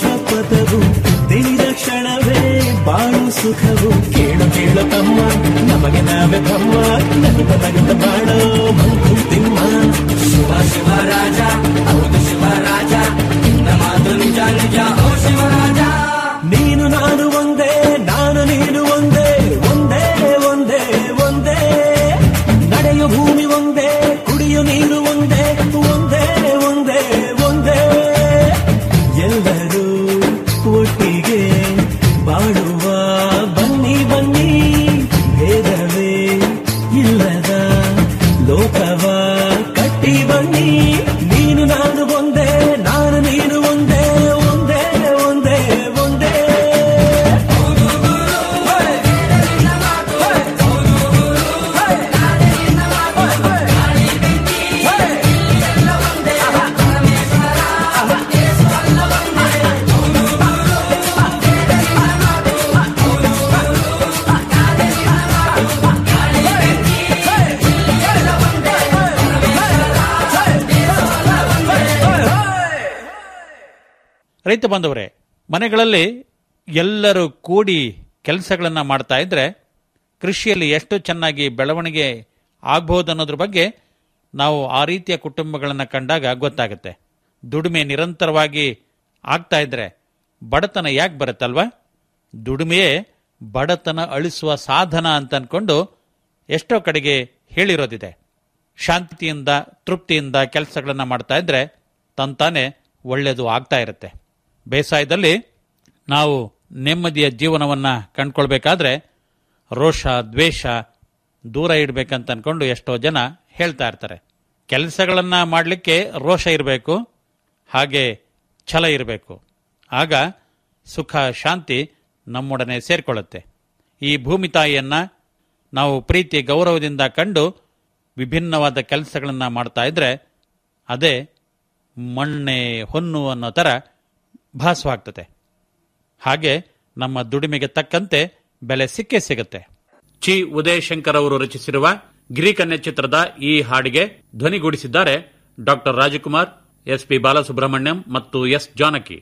ವಿಶ್ವಪಥವು ತಿಳಿದ ಕ್ಷಣವೇ ಬಾಳು ಸುಖವು ಕೇಳು ಕೇಳು ತಮ್ಮ ನಮಗೆ ನಾವೇ ಬ್ರಹ್ಮ ನಗುತ್ತ ನಗುತ್ತ ಬಾಳೋ ಮಂಕುತಿಮ್ಮ ಶಿವ ಶಿವ ರಾಜ ಹೌದು ಶಿವ ರಾಜ ನಿನ್ನ ಮಾತು ನಿಜ ನಿಜ ಓ ಶಿವರಾಜ ನೀನು ನಾನು ಒಂದೇ ನಾನು ನೀನು ಒಂದೇ ಒಂದೇ ಒಂದೇ ಒಂದೇ ನಡೆಯು ಭೂಮಿ ಒಂದೇ ಕುಡಿಯು ನೀರು ಒಂದೇ ಒಂದೇ ಒಂದೇ ಒಂದೇ ಎಲ್ಲರೂ ಒಟ್ಟಿಗೆ ಬಾಳುವ ಬನ್ನಿ ಬನ್ನಿ ಭೇದವೇ ಇಲ್ಲದ ಲೋಕವ ಕಟ್ಟಿ ಬನ್ನಿ ನೀನು ನಾನು ಒಂದೇ ನಾನು ನೀನು ಒಂದೇ ಒಂದೇ ಒಂದೇ ಒಂದೇ ರೈತ ಬಾಂಧವರೇ ಮನೆಗಳಲ್ಲಿ ಎಲ್ಲರೂ ಕೂಡಿ ಕೆಲಸಗಳನ್ನ ಮಾಡ್ತಾ ಇದ್ರೆ ಕೃಷಿಯಲ್ಲಿ ಎಷ್ಟು ಚೆನ್ನಾಗಿ ಬೆಳವಣಿಗೆ ಆಗ್ಬಹುದು ಅನ್ನೋದ್ರ ಬಗ್ಗೆ ನಾವು ಆ ರೀತಿಯ ಕುಟುಂಬಗಳನ್ನು ಕಂಡಾಗ ಗೊತ್ತಾಗುತ್ತೆ ದುಡಿಮೆ ನಿರಂತರವಾಗಿ ಆಗ್ತಾ ಇದ್ರೆ ಬಡತನ ಯಾಕೆ ಬರುತ್ತಲ್ವಾ ದುಡಿಮೆಯೇ ಬಡತನ ಅಳಿಸುವ ಸಾಧನ ಅಂತ ಅನ್ಕೊಂಡು ಎಷ್ಟೋ ಕಡೆಗೆ ಹೇಳಿರೋದಿದೆ ಶಾಂತಿಯಿಂದ ತೃಪ್ತಿಯಿಂದ ಕೆಲಸಗಳನ್ನ ಮಾಡ್ತಾ ಇದ್ರೆ ತಂತಾನೆ ಒಳ್ಳೆಯದು ಆಗ್ತಾ ಇರುತ್ತೆ ಬೇಸಾಯದಲ್ಲಿ ನಾವು ನೆಮ್ಮದಿಯ ಜೀವನವನ್ನ ಕಂಡ್ಕೊಳ್ಬೇಕಾದ್ರೆ ರೋಷ ದ್ವೇಷ ದೂರ ಇಡಬೇಕಂತ ಅನ್ಕೊಂಡು ಎಷ್ಟೋ ಜನ ಹೇಳ್ತಾ ಇರ್ತಾರೆ ಕೆಲಸಗಳನ್ನ ಮಾಡಲಿಕ್ಕೆ ರೋಷ ಇರಬೇಕು ಹಾಗೆ ಛಲ ಇರಬೇಕು ಆಗ ಸುಖ ಶಾಂತಿ ನಮ್ಮೊಡನೆ ಸೇರಿಕೊಳ್ಳುತ್ತೆ ಈ ಭೂಮಿ ತಾಯಿಯನ್ನ ನಾವು ಪ್ರೀತಿ ಗೌರವದಿಂದ ಕಂಡು ವಿಭಿನ್ನವಾದ ಕೆಲಸಗಳನ್ನ ಮಾಡ್ತಾ ಇದ್ರೆ ಅದೇ ಮಣ್ಣೆ ಹೊನ್ನು ಅನ್ನೋ ಥರ ಭಾಸವಾಗ್ತದೆ ಹಾಗೆ ನಮ್ಮ ದುಡಿಮೆಗೆ ತಕ್ಕಂತೆ ಬೆಲೆ ಸಿಕ್ಕೇ ಸಿಗುತ್ತೆ ಚಿ ಉದಯ್ ಶಂಕರ್ ಅವರು ರಚಿಸಿರುವ ಗಿರಿಕನ್ಯೆ ಚಿತ್ರದ ಈ ಹಾಡಿಗೆ ಧ್ವನಿಗೂಡಿಸಿದ್ದಾರೆ doctor Rajkumar S P Balasubrahmanyam ಮತ್ತು ಎಸ್ ಜಾನಕಿ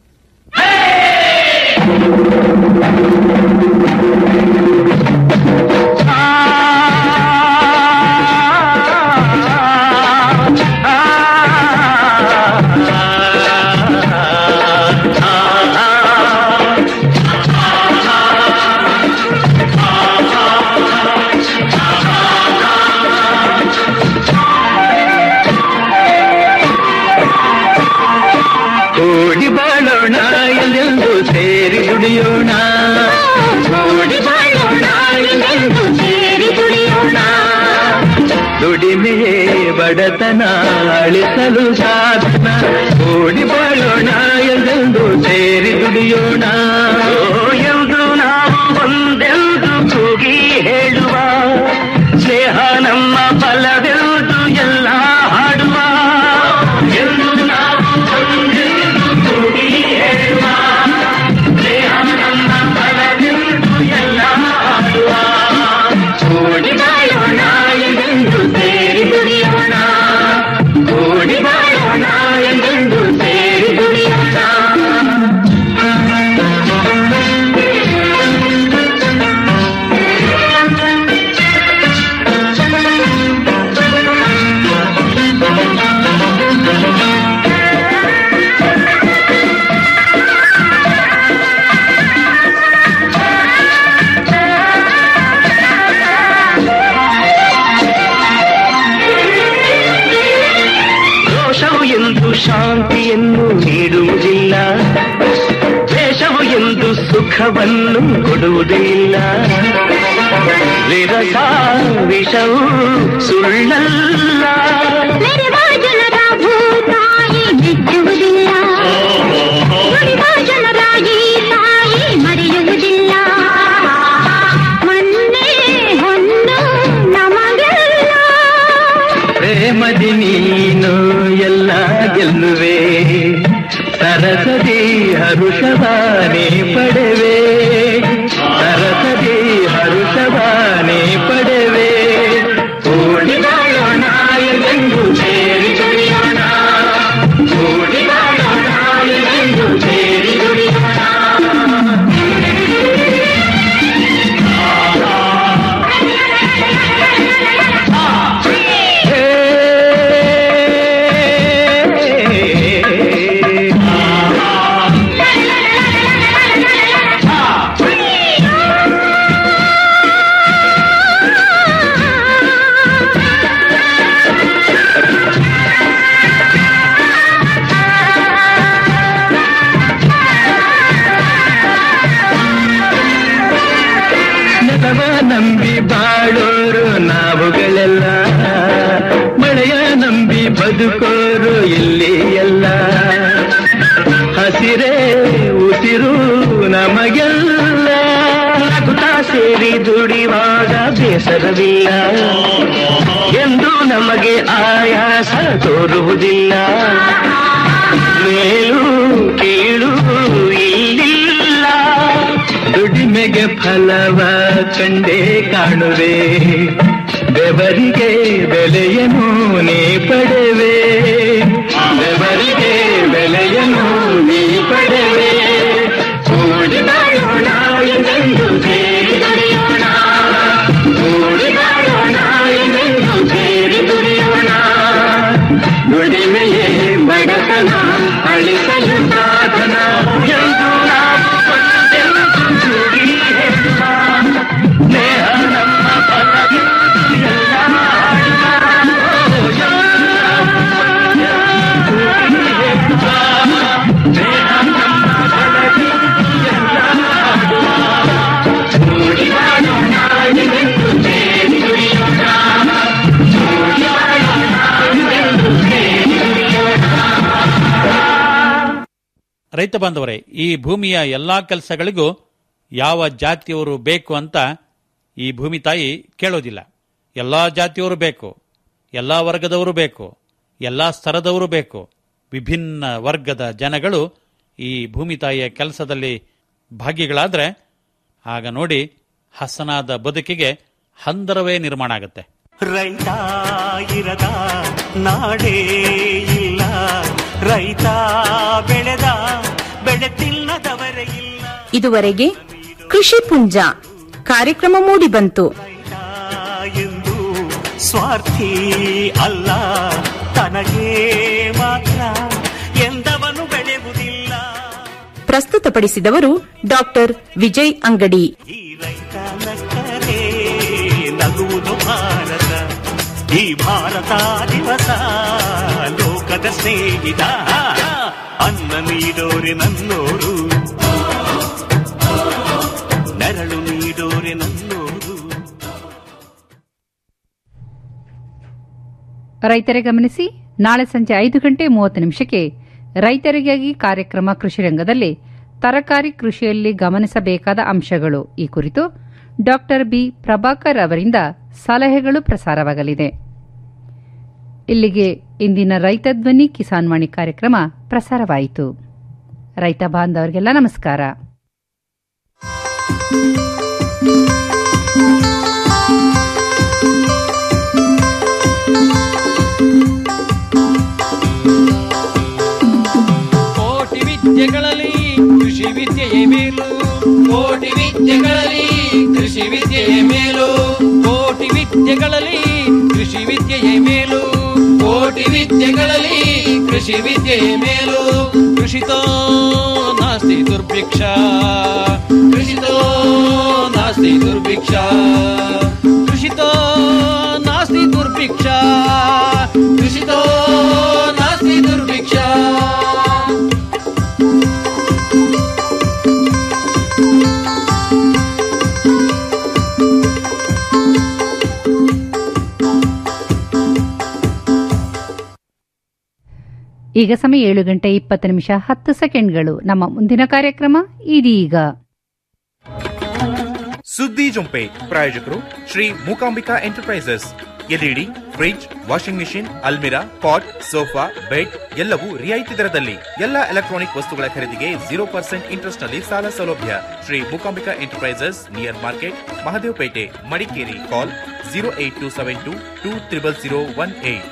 ಕೂಡಿ ಬಾಳೋಣ ಎಲ್ಲೆಂದು ಸೇರಿ ದುಡಿಯೋಣ ಕೂಡಿ ಬಾಳೋಣ ಎಲ್ಲೆಂದು ಸೇರಿ ದುಡಿಯೋಣ ದುಡಿಮೆಯೇ ಬಡತನ ಅಳಿಸಲು ಸಾಧನ ಕೂಡಿ ಬಾಳೋಣ ಎಲ್ಲೆಂದು ಸೇರಿ ದುಡಿಯೋಣ ಎಂದು ನಾವು ಒಂದೆಂದು ಕೂಗಿ ಹೇಳುವ ಸ್ನೇಹ ನಮ್ಮ ಬಲವೆಂದು ಎಲ್ಲ ಹಾಡುವ ಎಂದು ನಾವು ಒಂದೆಂದು ಕೂಗಿ ಹೇಳುವ ಸ್ನೇಹ ನಮ್ಮ ಬಲವೆಂದು ಎಲ್ಲ ಹಾಡುವ ಕೂಡಿ ಬಾಳೋಣ ಎಂದೆಂದು ಸೇರಿ ದುಡಿಯೋಣ ಕೂಡಿ ಬಾಳೋಣ ಎಂದೆಂದು ಸೇರಿ ದುಡಿಯೋಣ ರೋಷವು ಎಂದು ಶಾಂತಿಯನ್ನು ನೀಡುವುದಿಲ್ಲ ದ್ವೇಷವು ಎಂದು ಸುಖವನ್ನು ಕೊಡುವುದಿಲ್ಲ ವಿರಸ ವಿಷವು ಸುಳ್ಳಲ್ಲ ಮೆರೆವ ಜನರ ಭೂತಾಯಿ ಮೆಚ್ಚುವುದಿಲ್ಲ ನುಡಿವ ಜನರ ಈ ತಾಯಿ ಮರೆಯುವುದಿಲ್ಲ ಮಣ್ಣೇ ಹೊನ್ನು ನಮಗೆಲ್ಲ ಪ್ರೇಮದಿ ನೀನು ಎಲ್ಲ ಗೆಲ್ಲುವೆ ಸರಸದಿ ಹರುಷವಾನೆ ಪಡೆವೆ ಸರಸದಿ ಹರುಷವಾನೆ ಪಡೆವೆ ಕೂಡಿ ಬಾಳೋಣ ಎಂದು ಸೇರಿ ದುಡಿಯೋಣ ಕೂಡಿ ಬಾಳೋಣ ಎಂದು ಸೇರಿ ದುಡಿಯೋಣ ಹಸಿರೇ ಉಸಿರು ನಮಗೆಲ್ಲ ನಗುತ್ತಾ ಸೇರಿ ದುಡಿವಾಗ ಬೇಸರವಿಲ್ಲ ಎಂದು ನಮಗೆ ಆಯಾಸ ತೋರುವುದಿಲ್ಲ ಮೇಲು ಕೀಳು ಇಲ್ಲಿಲ್ಲ ದುಡಿಮೆಗೆ ಫಲವ ಕಂಡೇ ಕಾಣುವೆ ಬೆವರಿಗೆ ಬೆಲೆಯನ್ನು ನೀ ಪಡೆವೆ ಬೆವರಿಗೆ ಬೆಲೆಯನ್ನು ನೀ ಪಡೆವೆ ಕೂಡಿ ಬಾಳೋಣ ಎಂದೆಂದು ಸೇರಿ ದುಡಿಯೋಣ ಕೂಡಿ ಬಾಳೋಣ ಎಂದೆಂದು ಸೇರಿ ದುಡಿಯೋಣ ದುಡಿಮೆಯೇ ಬಡತನ ಅಳಿಸಲು ಸಾಧನ ಎಂದು ನಾವು ಒಂದೆಂದು ಕೂಡಿ ಹೇಳುವ. ಸ್ನೇಹ ನಮ್ಮ ಫಲವಿದ್ದು ಎಲ್ಲ ರೈತ ಬಾಂಧವರೇ ಈ ಭೂಮಿಯ ಎಲ್ಲಾ ಕೆಲಸಗಳಿಗೂ ಯಾವ ಜಾತಿಯವರು ಬೇಕು ಅಂತ ಈ ಭೂಮಿ ತಾಯಿ ಕೇಳೋದಿಲ್ಲ ಎಲ್ಲಾ ಜಾತಿಯವರು ಬೇಕು ಎಲ್ಲಾ ವರ್ಗದವರು ಬೇಕು ಎಲ್ಲಾ ಸ್ತರದವರು ಬೇಕು ವಿಭಿನ್ನ ವರ್ಗದ ಜನಗಳು ಈ ಭೂಮಿ ತಾಯಿಯ ಕೆಲಸದಲ್ಲಿ ಭಾಗಿಗಳಾದ್ರೆ ಆಗ ನೋಡಿ ಹಸನಾದ ಬದುಕಿಗೆ ಹಂದರವೇ ನಿರ್ಮಾಣ ಆಗುತ್ತೆ ರೈತ ಇರದ ನಾಡೇ ಇಲ್ಲ ರೈತ ಬೆಳೆದ ಬೆಳೆ ತಿನ್ನದವರೇ ಇಲ್ಲ ಇದುವರೆಗೆ ಕೃಷಿ ಪುಂಜ ಕಾರ್ಯಕ್ರಮ ಮೂಡಿಬಂತು ಎಂದು ಸ್ವಾರ್ಥಿ ಅಲ್ಲ ತನಗೆ ಮಾತ್ರ ಎಂದವನು ಬೆಳೆಯುವುದಿಲ್ಲ ಪ್ರಸ್ತುತಪಡಿಸಿದವರು ಡಾಕ್ಟರ್ ವಿಜಯ್ ಅಂಗಡಿ ನಕ್ಕರೆ ನಗುವುದು ಭಾರತ ಈ ಭಾರತ ದಿವಸ ಲೋಕದ ಸ್ನೇಹಿತ ಅನ್ನ ನೀಡೋರೆ ನನ್ನೋರು ನೆರಳು ನೀಡೋರೆ ನನ್ನೋರು ರೈತರೇ ಗಮನಿಸಿ ನಾಳೆ ಸಂಜೆ ಐದು ಗಂಟೆ ಮೂವತ್ತು ನಿಮಿಷಕ್ಕೆ ರೈತರಿಗಾಗಿ ಕಾರ್ಯಕ್ರಮ ಕೃಷಿ ರಂಗದಲ್ಲಿ ತರಕಾರಿ ಕೃಷಿಯಲ್ಲಿ ಗಮನಿಸಬೇಕಾದ ಅಂಶಗಳು ಈ ಕುರಿತು ಡಾಕ್ಟರ್ ಬಿ ಪ್ರಭಾಕರ್ ಅವರಿಂದ ಸಲಹೆಗಳು ಪ್ರಸಾರವಾಗಲಿದೆ ಇಲ್ಲಿಗೆ ಇಂದಿನ ರೈತ ಧ್ವನಿ ಕಿಸಾನ್ ವಾಣಿ ಕಾರ್ಯಕ್ರಮ ಪ್ರಸಾರವಾಯಿತು ರೈತ ಬಾಂಧವರಿಗೆಲ್ಲ ನಮಸ್ಕಾರ ಕೋಟಿ ವಿದ್ಯೆಗಳಲ್ಲಿ ಕೃಷಿ ವಿದ್ಯೆಯೇ ಮೇಲು ಕೋಟಿ ವಿದ್ಯೆಗಳಲ್ಲಿ ಕೃಷಿ ವಿದ್ಯೆಯೇ ಮೇಲು ಕೋಟಿ ವಿದ್ಯೆಗಳಲ್ಲಿ ಕೃಷಿ ವಿದ್ಯೆಯೇ ಮೇಲು ಕೋಟಿ ವಿದ್ಯೆಗಳಲ್ಲಿ ಕೃಷಿ ವಿದ್ಯೆಯೇ ಮೇಲು ಕೃಷಿತೋ ನಾಸ್ತಿ ದುರ್ಭಿಕ್ಷ ಕೃಷಿತೋ ನಾಸ್ತಿ ದುರ್ಭಿಕ್ಷ ಕೃಷಿತೋ ನಾಸ್ತಿ ದುರ್ಭಿಕ್ಷ ಕೃಷಿತೋ ನಾಸ್ತಿ ದುರ್ಭಿಕ್ಷ ಈಗ ಸಮಯ ಏಳು ಗಂಟೆ ಇಪ್ಪತ್ತು ನಿಮಿಷ ಹತ್ತು ಸೆಕೆಂಡ್ಗಳು ನಮ್ಮ ಮುಂದಿನ ಕಾರ್ಯಕ್ರಮ ಇದೀಗ ಸುದ್ದಿ ಜೊಂಪೆ ಪ್ರಾಯೋಜಕರು Shri Mookambika enterprises LED fridge washing machine ಅಲ್ಮಿರಾ ಪಾಟ್ ಸೋಫಾ ಬೆಡ್ ಎಲ್ಲವೂ ರಿಯಾಯಿತಿ ದರದಲ್ಲಿ ಎಲ್ಲ ಎಲೆಕ್ಟ್ರಾನಿಕ್ ವಸ್ತುಗಳ ಖರೀದಿಗೆ ಜೀರೋ ಪರ್ಸೆಂಟ್ ಇಂಟ್ರೆಸ್ಟ್ ನಲ್ಲಿ ಸಾಲ ಸೌಲಭ್ಯ Shri Mookambika enterprises near market Mahadevpet Madikeri call zero eight two seven two two triple zero one eight